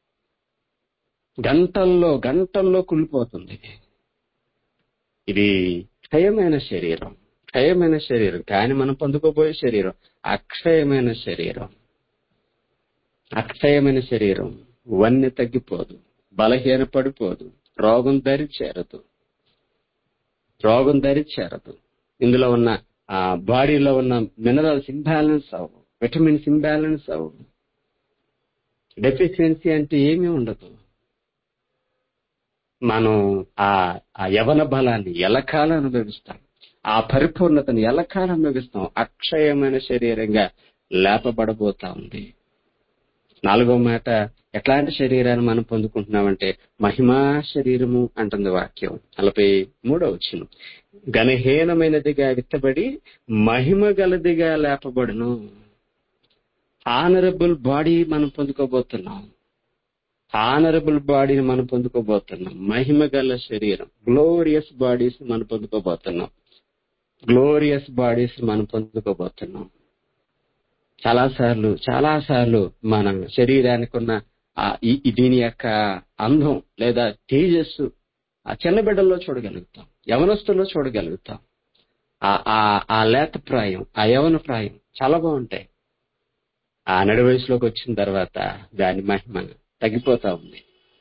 గంటల్లో గంటల్లో కుళ్ళిపోతుంది ఇది క్షయమైన శరీరం క్షయమైన శరీరం కానీ మనం పొందుకోబోయే శరీరం అక్షయమైన శరీరం అక్షయమైన శరీరం వన్నె తగ్గిపోదు బలహీన పడిపోదు రోగం దరి చేరదు రోగం దరి చేరదు ఇందులో ఉన్న ఆ బాడీలో ఉన్న మినరల్స్ ఇంబ్యాలెన్స్ అవ్వు విటమిన్స్ ఇంబ్యాలెన్స్ అవ్వు డెఫిషియన్సీ అంటే ఏమీ ఉండదు మనం ఆ ఆ యవన బలాన్ని ఎలకాలం అనుభవిస్తాం ఆ పరిపూర్ణతను ఎలకాలం అనుభవిస్తాం అక్షయమైన శరీరంగా లేపబడబోతా ఉంది నాలుగో మాట ఎట్లాంటి శరీరాన్ని మనం పొందుకుంటున్నామంటే మహిమా శరీరము అంటుంది వాక్యం నలభై మూడో వచ్చిన ఘనహీనమైనదిగా విత్తబడి మహిమ గలదిగా లేపబడును ఆనరబుల్ బాడీ మనం పొందుకోబోతున్నాం ఆనరబుల్ బాడీని మనం పొందుకోబోతున్నాం మహిమ గల శరీరం గ్లోరియస్ బాడీస్ మనం పొందుకోబోతున్నాం గ్లోరియస్ బాడీస్ మనం పొందుకోబోతున్నాం చాలా సార్లు చాలా సార్లు మన శరీరానికి ఉన్న ఆ ఈ- ఈ దీని యొక్క అందం లేదా తేజస్సు ఆ చిన్న బిడ్డల్లో చూడగలుగుతాం యవనస్తుల్లో చూడగలుగుతాం ఆ ఆ ఆ లేత ప్రాయం ఆ యవన ప్రాయం చాలా బాగుంటాయి ఆ నడి వయసులోకి వచ్చిన తర్వాత దాని మహిమ తగ్గిపోతా ఉంది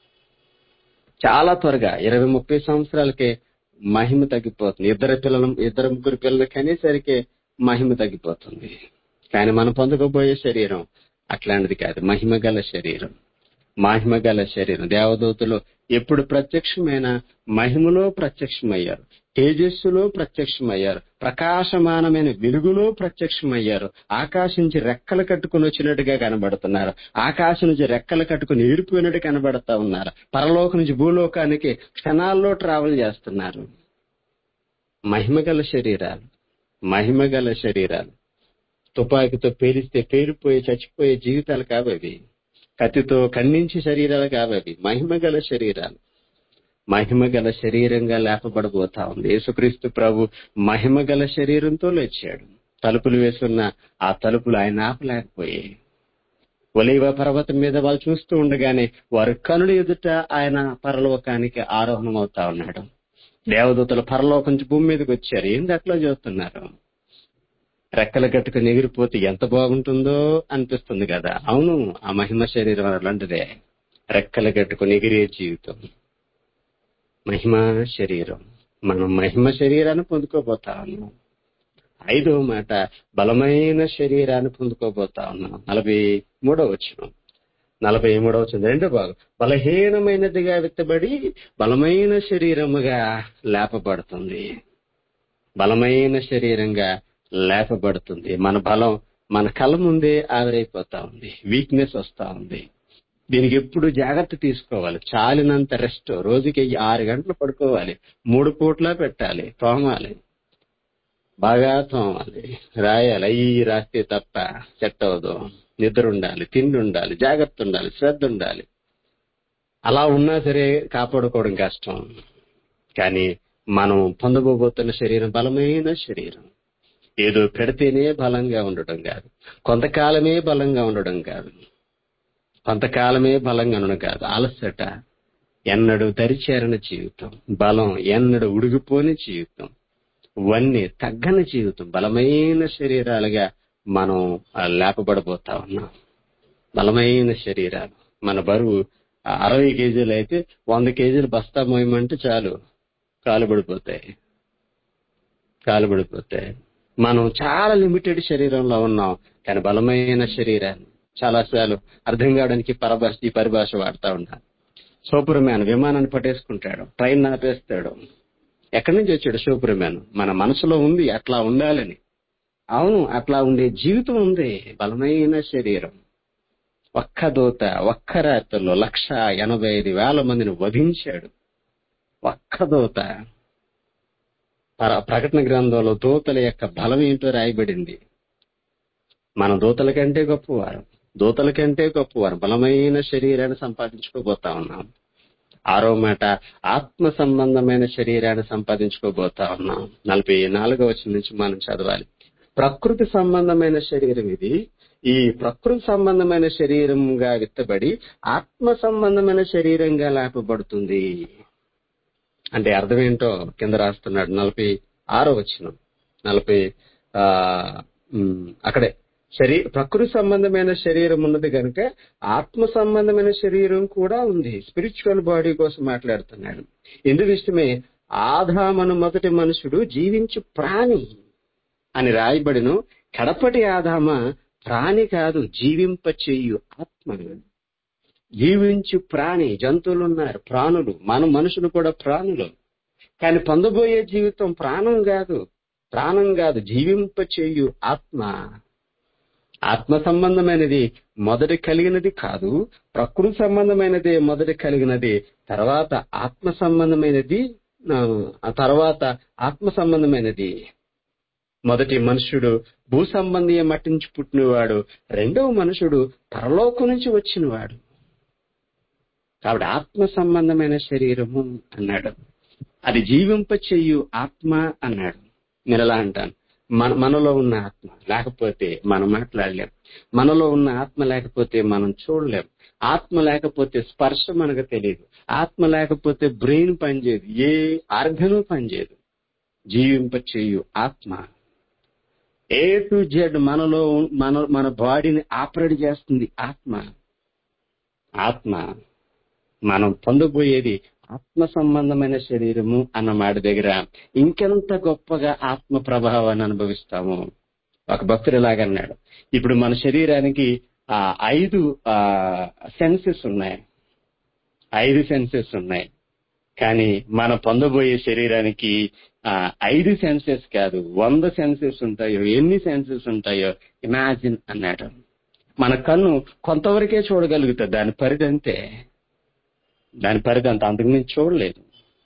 చాలా త్వరగా ఇరవై ముప్పై సంవత్సరాలకే మహిమ తగ్గిపోతుంది ఇద్దరు పిల్లలు ఇద్దరు ముగ్గురు పిల్లలు కనేసరికి మహిమ తగ్గిపోతుంది కానీ మనం పొందకపోయే శరీరం అట్లాంటిది కాదు మహిమ గల శరీరం మహిమ గల శరీరం దేవదూతలు ఎప్పుడు ప్రత్యక్షమైన మహిమలో ప్రత్యక్షమయ్యారు తేజస్సులో ప్రత్యక్షమయ్యారు ప్రకాశమానమైన వెలుగులో ప్రత్యక్షమయ్యారు ఆకాశం నుంచి రెక్కలు కట్టుకుని వచ్చినట్టుగా కనబడుతున్నారు ఆకాశం నుంచి రెక్కలు కట్టుకుని ఏడిపోయినట్టు కనబడతా ఉన్నారు పరలోకం నుంచి భూలోకానికి క్షణాల్లో ట్రావెల్ చేస్తున్నారు మహిమగల శరీరాలు మహిమగల శరీరాలు తుపాకీతో పేలిస్తే పేలిపోయి చచ్చిపోయే జీవితాలు కావవి కత్తితో ఖండించే శరీరాలు కావవి మహిమగల శరీరాలు మహిమగల శరీరంగా లేపబడబోతా ఉంది యేసుక్రీస్తు ప్రభు మహిమగల శరీరంతో లేచాడు తలుపులు వేసున్న ఆ తలుపులు ఆయన ఆపలేకపోయాయి ఒలీవ పర్వతం మీద వాళ్ళు చూస్తూ ఉండగానే వారి కనుల ఎదుట ఆయన పరలోకానికి ఆరోహణం అవుతా ఉన్నాడు దేవదూతలు పరలోకం నుంచి భూమి మీదకి వచ్చారు ఏంది అట్లా చూస్తున్నారు రెక్కలు కట్టుకుని ఎగిరిపోతే ఎంత బాగుంటుందో అనిపిస్తుంది కదా అవును ఆ మహిమ శరీరం అలాంటిదే రెక్కలు కట్టుకుని ఎగిరే జీవితం మహిమ శరీరం మనం మహిమ శరీరాన్ని పొందుకోబోతా ఉన్నాం ఐదవ మాట బలమైన శరీరాన్ని పొందుకోబోతా ఉన్నాం నలభై మూడవ వచ్చిన నలభై మూడవ వచ్చింది రెండో భాగం బలహీనమైనదిగా విత్తబడి బలమైన శరీరముగా లేపబడుతుంది బలమైన శరీరంగా లేపబడుతుంది మన బలం మన కళ్ళ ముందే ఆవిరైపోతా ఉంది వీక్నెస్ వస్తా ఉంది దీనికి ఎప్పుడు జాగ్రత్త తీసుకోవాలి చాలినంత రెస్ట్ రోజుకి ఆరు గంటలు పడుకోవాలి మూడు పూట్ల పెట్టాలి తోమాలి బాగా తోమాలి రాయాలి అయ్యి రాస్తే తప్ప సెట్ అవ్వదు నిద్ర ఉండాలి తిండి ఉండాలి జాగ్రత్త ఉండాలి శ్రద్ధ ఉండాలి అలా ఉన్నా సరే కాపాడుకోవడం కష్టం కానీ మనం పొందబోతున్న శరీరం బలమైన శరీరం ఏదో పెడితేనే బలంగా ఉండడం కాదు కొంతకాలమే బలంగా ఉండడం కాదు కొంతకాలమే బలంగా ఉండడం కాదు అలసట ఎన్నడు దరిచేరన జీవితం బలం ఎన్నడు ఉడిగిపోని జీవితం వన్ని తగ్గని జీవితం బలమైన శరీరాలుగా మనం ఆ, లేపబడబోతా ఉన్నాం బలమైన శరీరాలు మన బరువు ఆ, అరవై కేజీలు అయితే వంద కేజీలు బస్తా మోయమంటే చాలు కాలు పడిపోతాయి కాలు పడిపోతాయి మనం చాలా లిమిటెడ్ శరీరంలో ఉన్నాం కానీ బలమైన శరీరాన్ని చాలాసార్లు అర్థం కావడానికి పరభాష ఈ పరిభాష వాడుతా ఉంటాను సూపర్ మ్యాన్ విమానాన్ని పట్టేసుకుంటాడు ట్రైన్ నాపేస్తాడు ఎక్కడి నుంచి వచ్చాడు సూపర్ మ్యాన్ మన మనసులో ఉంది అట్లా ఉండాలని అవును అట్లా ఉండే జీవితం ఉంది బలమైన శరీరం ఒక్క దూత ఒక్క రాత్రిలో లక్ష ఎనభై ఐదు వేల మందిని వధించాడు ఒక్క దూత పర- ప్రకటన గ్రంథంలో దూతల యొక్క బలం ఏంటో రాయబడింది మన దూతల కంటే గొప్పవారు దూతల కంటే గొప్పవారు బలమైన శరీరాన్ని సంపాదించుకోబోతా ఉన్నాం ఆరో మాట ఆత్మ సంబంధమైన శరీరాన్ని సంపాదించుకోబోతా ఉన్నాం నలభై నాలుగో వచ్చిన నుంచి మనం చదవాలి ప్రకృతి సంబంధమైన శరీరం ఇది ఈ ప్రకృతి సంబంధమైన శరీరంగా విత్తబడి ఆత్మ సంబంధమైన శరీరంగా లేపబడుతుంది అంటే అర్థం ఏంటో కింద రాస్తున్నాడు నలభై ఆరో వచ్చిన నలభై ఆ ఉమ్, అక్కడే శరీ ప్రకృతి సంబంధమైన శరీరం ఉన్నది కనుక ఆత్మ సంబంధమైన శరీరం కూడా ఉంది స్పిరిచువల్ బాడీ కోసం మాట్లాడుతున్నాడు ఎందుకు ఇష్టమే ఆదామను మొదటి మనుషుడు జీవించు ప్రాణి అని రాయబడిను కడపటి ఆదామ ప్రాణి కాదు జీవింప చెయ్యు ఆత్మ జీవించు ప్రాణి జంతువులు ఉన్నారు ప్రాణులు మన మనుషులు కూడా ప్రాణులు కానీ పొందబోయే జీవితం ప్రాణం కాదు ప్రాణం కాదు జీవింప చెయ్యు ఆత్మ ఆత్మ సంబంధమైనది మొదట కలిగినది కాదు ప్రకృతి సంబంధమైనది మొదట కలిగినది తర్వాత ఆత్మ సంబంధమైనది ఆ, ఆ తర్వాత ఆత్మ సంబంధమైనది మొదటి మనుషుడు భూ సంబంధీయ మట్టి నుంచి పుట్టినవాడు రెండవ మనుషుడు పరలోకం నుంచి వచ్చినవాడు కాబట్టి ఆత్మ సంబంధమైన శరీరము అన్నాడు అది జీవింప చెయ్యు ఆత్మ అన్నాడు నేను ఎలా అంటాను మన మనలో ఉన్న ఆత్మ లేకపోతే మనం మాట్లాడలేం మనలో ఉన్న ఆత్మ లేకపోతే మనం చూడలేం ఆత్మ లేకపోతే స్పర్శ మనకు తెలియదు ఆత్మ లేకపోతే బ్రెయిన్ పనిచేయదు ఏ ఆర్గను పనిచేయదు జీవింప చెయ్యు ఆత్మ ఏ టు జెడ్ మనలో ఉన్- మన మన బాడీని ఆపరేట్ చేస్తుంది ఆత్మ ఆత్మ మనం పొందబోయేది ఆత్మ సంబంధమైన శరీరము అన్న మాట దగ్గర ఇంకెంత గొప్పగా ఆత్మ ప్రభావాన్ని అనుభవిస్తాము ఒక భక్తుడు ఇలాగన్నాడు ఇప్పుడు మన శరీరానికి ఆ ఐదు ఆ సెన్సెస్ ఉన్నాయి ఐదు సెన్సెస్ ఉన్నాయి కానీ మనం పొందబోయే శరీరానికి ఆ ఐదు సెన్సెస్ కాదు వంద సెన్సెస్ ఉంటాయో ఎన్ని సెన్సెస్ ఉంటాయో ఇమాజిన్ అన్నాడు మన కన్ను కొంతవరకే చూడగలుగుతుంది దాని పరిధి అంతే దాని పరిధి అంత అంతకుమించి చూడలేదు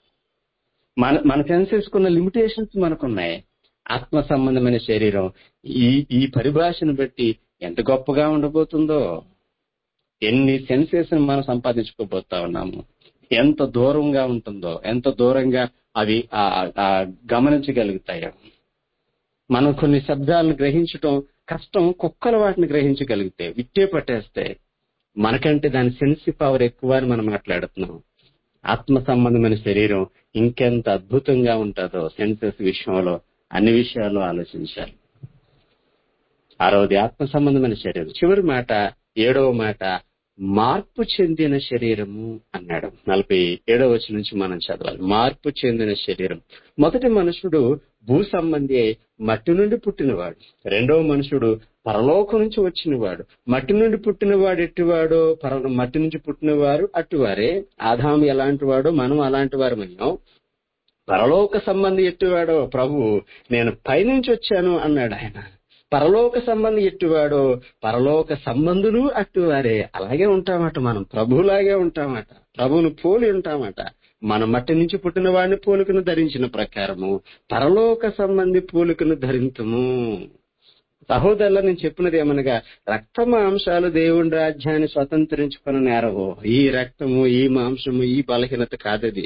మన మన సెన్సెస్ కున్న లిమిటేషన్స్ మనకున్నాయి ఆత్మ సంబంధమైన శరీరం ఈ ఈ పరిభాషను బట్టి ఎంత గొప్పగా ఉండబోతుందో ఎన్ని సెన్సెస్ మనం సంపాదించుకోబోతా ఉన్నాము ఎంత దూరంగా ఉంటుందో ఎంత దూరంగా అవి ఆ- ఆ గమనించగలుగుతాయో మనం కొన్ని శబ్దాలను గ్రహించటం కష్టం కుక్కలు వాటిని గ్రహించగలుగుతాయి విట్టే పట్టేస్తాయి మనకంటే దాని సెన్సి పవర్ ఎక్కువ అని మనం మాట్లాడుతున్నాం ఆత్మ సంబంధమైన శరీరం ఇంకెంత అద్భుతంగా ఉంటుందో సెన్సెస్ విషయంలో అన్ని విషయాల్లో ఆలోచించాలి ఆరవది ఆత్మ సంబంధమైన శరీరం చివరి మాట ఏడవ మాట మార్పు చెందిన శరీరము అన్నాడు నలభై ఏడవ వచ్చి నుంచి మనం చదవాలి మార్పు చెందిన శరీరం మొదటి మనుషుడు భూ సంబంధి అయి మట్టి నుండి పుట్టినవాడు రెండవ మనుషుడు పరలోకం నుంచి వచ్చినవాడు మట్టి నుండి పుట్టినవాడు ఎట్టివాడో పర మట్టి నుంచి పుట్టినవారు అట్టివారే ఆదాము ఎలాంటి వాడో మనం అలాంటి వారమయ్యాం పరలోక సంబంధి ఎట్టివాడో ప్రభు నేను పైనుంచి వచ్చాను అన్నాడు ఆయన పరలోక సంబంధి ఎట్టివాడో పరలోక సంబంధులు అట్టివారే అలాగే ఉంటామట మనం ప్రభులాగే ఉంటామట ప్రభువును పోలి ఉంటామట మన మట్టి నుంచి పుట్టిన వాడిని పోలికను ధరించిన ప్రకారము పరలోక సంబంధి పోలికను ధరించము సహోదరుల నేను చెప్పినది ఏమనగా రక్త మాంసాలు దేవుని రాజ్యాన్ని స్వతంత్రించుకున్న నేరవు ఈ రక్తము ఈ మాంసము ఈ బలహీనత కాదది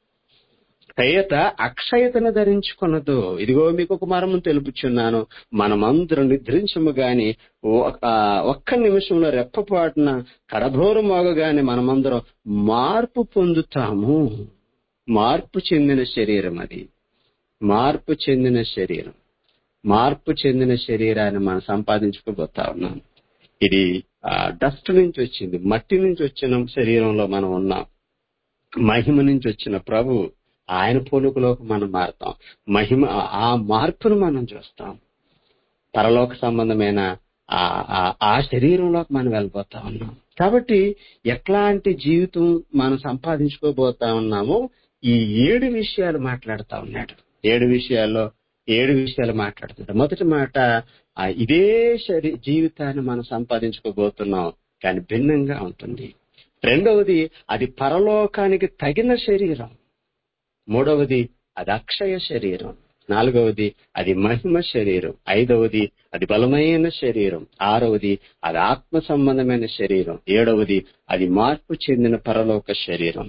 క్షయత అక్షయతను ధరించుకున్నదు ఇదిగో మీకు ఒక మరము తెలుపుచున్నాను మనమందరం నిద్రించము గాని ఒక్క నిమిషంలో రెప్పపాటున కడభోరు మోగగాని మనమందరం మార్పు పొందుతాము మార్పు చెందిన శరీరం అది మార్పు చెందిన శరీరం మార్పు చెందిన శరీరాన్ని మనం సంపాదించుకోబోతా ఉన్నాం ఇది డస్ట్ నుంచి వచ్చింది మట్టి నుంచి వచ్చిన శరీరంలో మనం ఉన్నాం మహిమ నుంచి వచ్చిన ప్రభు ఆయన పోలుకలోకి మనం మారుతాం మహిమ ఆ మార్పును మనం చూస్తాం పరలోక సంబంధమైన ఆ శరీరంలోకి మనం వెళ్ళిపోతా ఉన్నాం కాబట్టి ఎట్లాంటి జీవితం మనం సంపాదించుకోబోతా ఉన్నామో ఈ ఏడు విషయాలు మాట్లాడుతా ఉన్నాడు ఏడు విషయాల్లో ఏడు విషయాలు మాట్లాడుతుంటాడు మొదటి మాట ఇదే శరీ జీవితాన్ని మనం సంపాదించుకోబోతున్నాం కానీ భిన్నంగా ఉంటుంది రెండవది అది పరలోకానికి తగిన శరీరం మూడవది అది అక్షయ శరీరం నాలుగవది అది మహిమ శరీరం ఐదవది అది బలమైన శరీరం ఆరవది అది ఆత్మ సంబంధమైన శరీరం ఏడవది అది మార్పు చెందిన పరలోక శరీరం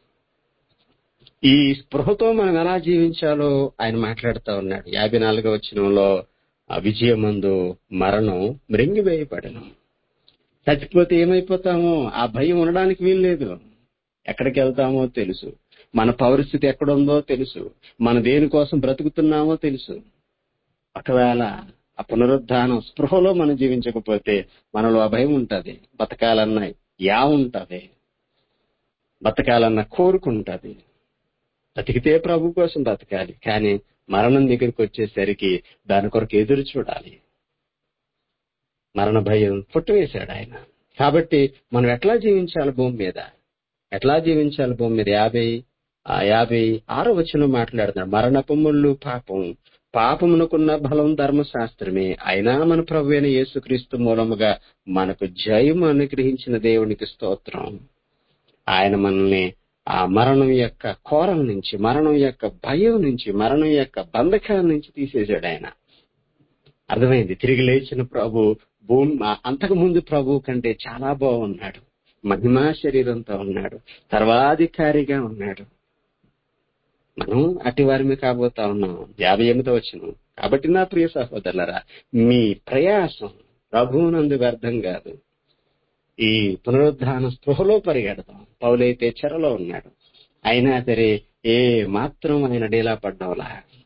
ఈ స్పృహతో మనం ఎలా జీవించాలో ఆయన మాట్లాడుతూ ఉన్నాడు యాభై నాలుగవ వచనంలో విజయమందు మరణం మృంగివేయబడను చచ్చిపోతే ఏమైపోతామో ఆ భయం ఉండడానికి వీల్లేదు ఎక్కడికి వెళ్తామో తెలుసు మన పరిస్థితి ఎక్కడుందో తెలుసు మన దేనికోసం బ్రతుకుతున్నామో తెలుసు ఒకవేళ ఆ పునరుద్ధానం స్పృహలో మనం జీవించకపోతే మనలో ఆ భయం ఉంటది బతకాలన్న యా ఉంటది బతకాలన్న కోరుకుంటది బతికితే ప్రభు కోసం బతకాలి కానీ మరణం దగ్గరికి వచ్చేసరికి దాని కొరకు ఎదురు చూడాలి మరణ భయం పుట్టువేశాడు ఆయన కాబట్టి మనం ఎట్లా జీవించాలి భూమి మీద ఎట్లా జీవించాలి భూమి మీద యాభై ఆ యాభై ఆరో వచ్చిన మాట్లాడుతున్నాడు మరణపు ముళ్ళు పాపం పాపమునకున్న బలం ధర్మశాస్త్రమే అయినా మన ప్రభు అయిన యేసుక్రీస్తు మూలముగా మనకు జయము అనుగ్రహించిన దేవునికి స్తోత్రం ఆయన మనల్ని ఆ మరణం యొక్క కోరం నుంచి మరణం యొక్క భయం నుంచి మరణం యొక్క బంధకాల నుంచి తీసేశాడు ఆయన అర్థమైంది తిరిగి లేచిన ప్రభు భూమి అంతకు ముందు ప్రభు కంటే చాలా బాగున్నాడు మహిమా శరీరంతో ఉన్నాడు సర్వాధికారిగా ఉన్నాడు మనం అట్టి వారిని కాబోతా ఉన్నాం యాభై ఎనిమిదో వచ్చిన కాబట్టి నా ప్రియ సహోదరులరా మీ ప్రయాసం ప్రభువునందు వ్యర్థం కాదు ఈ పునరుద్ధాన స్పృహలో పరిగెడతాం పౌలైతే చెరలో ఉన్నాడు అయినా సరే ఏ మాత్రం ఆయన డేలా పడ్డంలా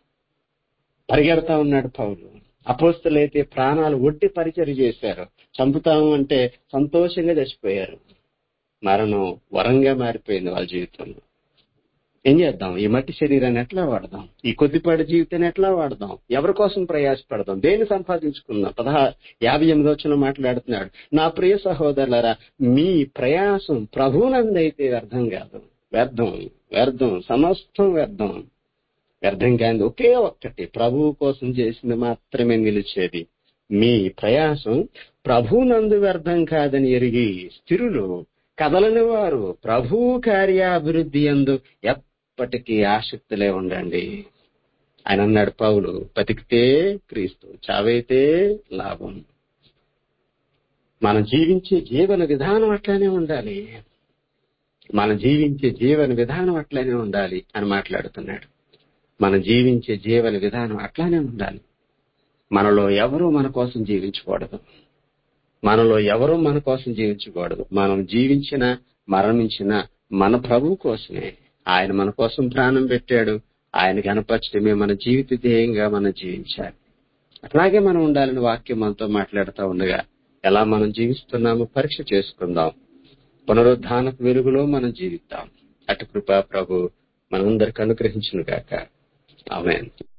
పరిగెడతా ఉన్నాడు పౌలు అపోస్తులైతే ప్రాణాలు ఒడ్డి పరిచయం చేశారు చంపుతాము అంటే సంతోషంగా చచ్చిపోయారు మరణం వరంగా మారిపోయింది వాళ్ళ జీవితంలో ఏం చేద్దాం ఈ మట్టి శరీరాన్ని ఎట్లా వాడదాం ఈ కొద్దిపాటి జీవితాన్ని ఎట్లా వాడదాం ఎవరి కోసం ప్రయాసపడదాం దేన్ని సంపాదించుకుందాం పదహా యాభై ఎనిమిది వచ్చిన మాట్లాడుతున్నాడు నా ప్రియ సహోదరులరా మీ ప్రయాసం ప్రభునందైతే వ్యర్థం కాదు వ్యర్థం వ్యర్థం సమస్తం వ్యర్థం వ్యర్థం కాని ఒకే ఒక్కటి ప్రభువు కోసం చేసింది మాత్రమే నిలిచేది మీ ప్రయాసం ప్రభునందు వ్యర్థం కాదని ఎరిగి స్థిరులు కదలని వారు ప్రభు కార్యాభివృద్ధి ఎందు ఎప్పటికీ ఆసక్తులే ఉండండి ఆయన అన్నాడు పౌలు బతికితే క్రీస్తు చావైతే లాభం మనం జీవించే జీవన విధానం అట్లానే ఉండాలి మనం జీవించే జీవన విధానం అట్లానే ఉండాలి అని మాట్లాడుతున్నాడు మనం జీవించే జీవన విధానం అట్లానే ఉండాలి మనలో ఎవరూ మన కోసం జీవించకూడదు మనలో ఎవరూ మన కోసం జీవించకూడదు మనం జీవించిన మరణించిన మన ప్రభు కోసమే ఆయన మన కోసం ప్రాణం పెట్టాడు ఆయన కనపరచడమే మన జీవిత ధ్యేయంగా మనం జీవించాలి అట్లాగే మనం ఉండాలని వాక్యం మనతో మాట్లాడుతూ ఉండగా ఎలా మనం జీవిస్తున్నామో పరీక్ష చేసుకుందాం పునరుద్ధానపు వెలుగులో మనం జీవిద్దాం అటు కృపా ప్రభు మనందరికి అనుగ్రహించును గాక ఆమెన్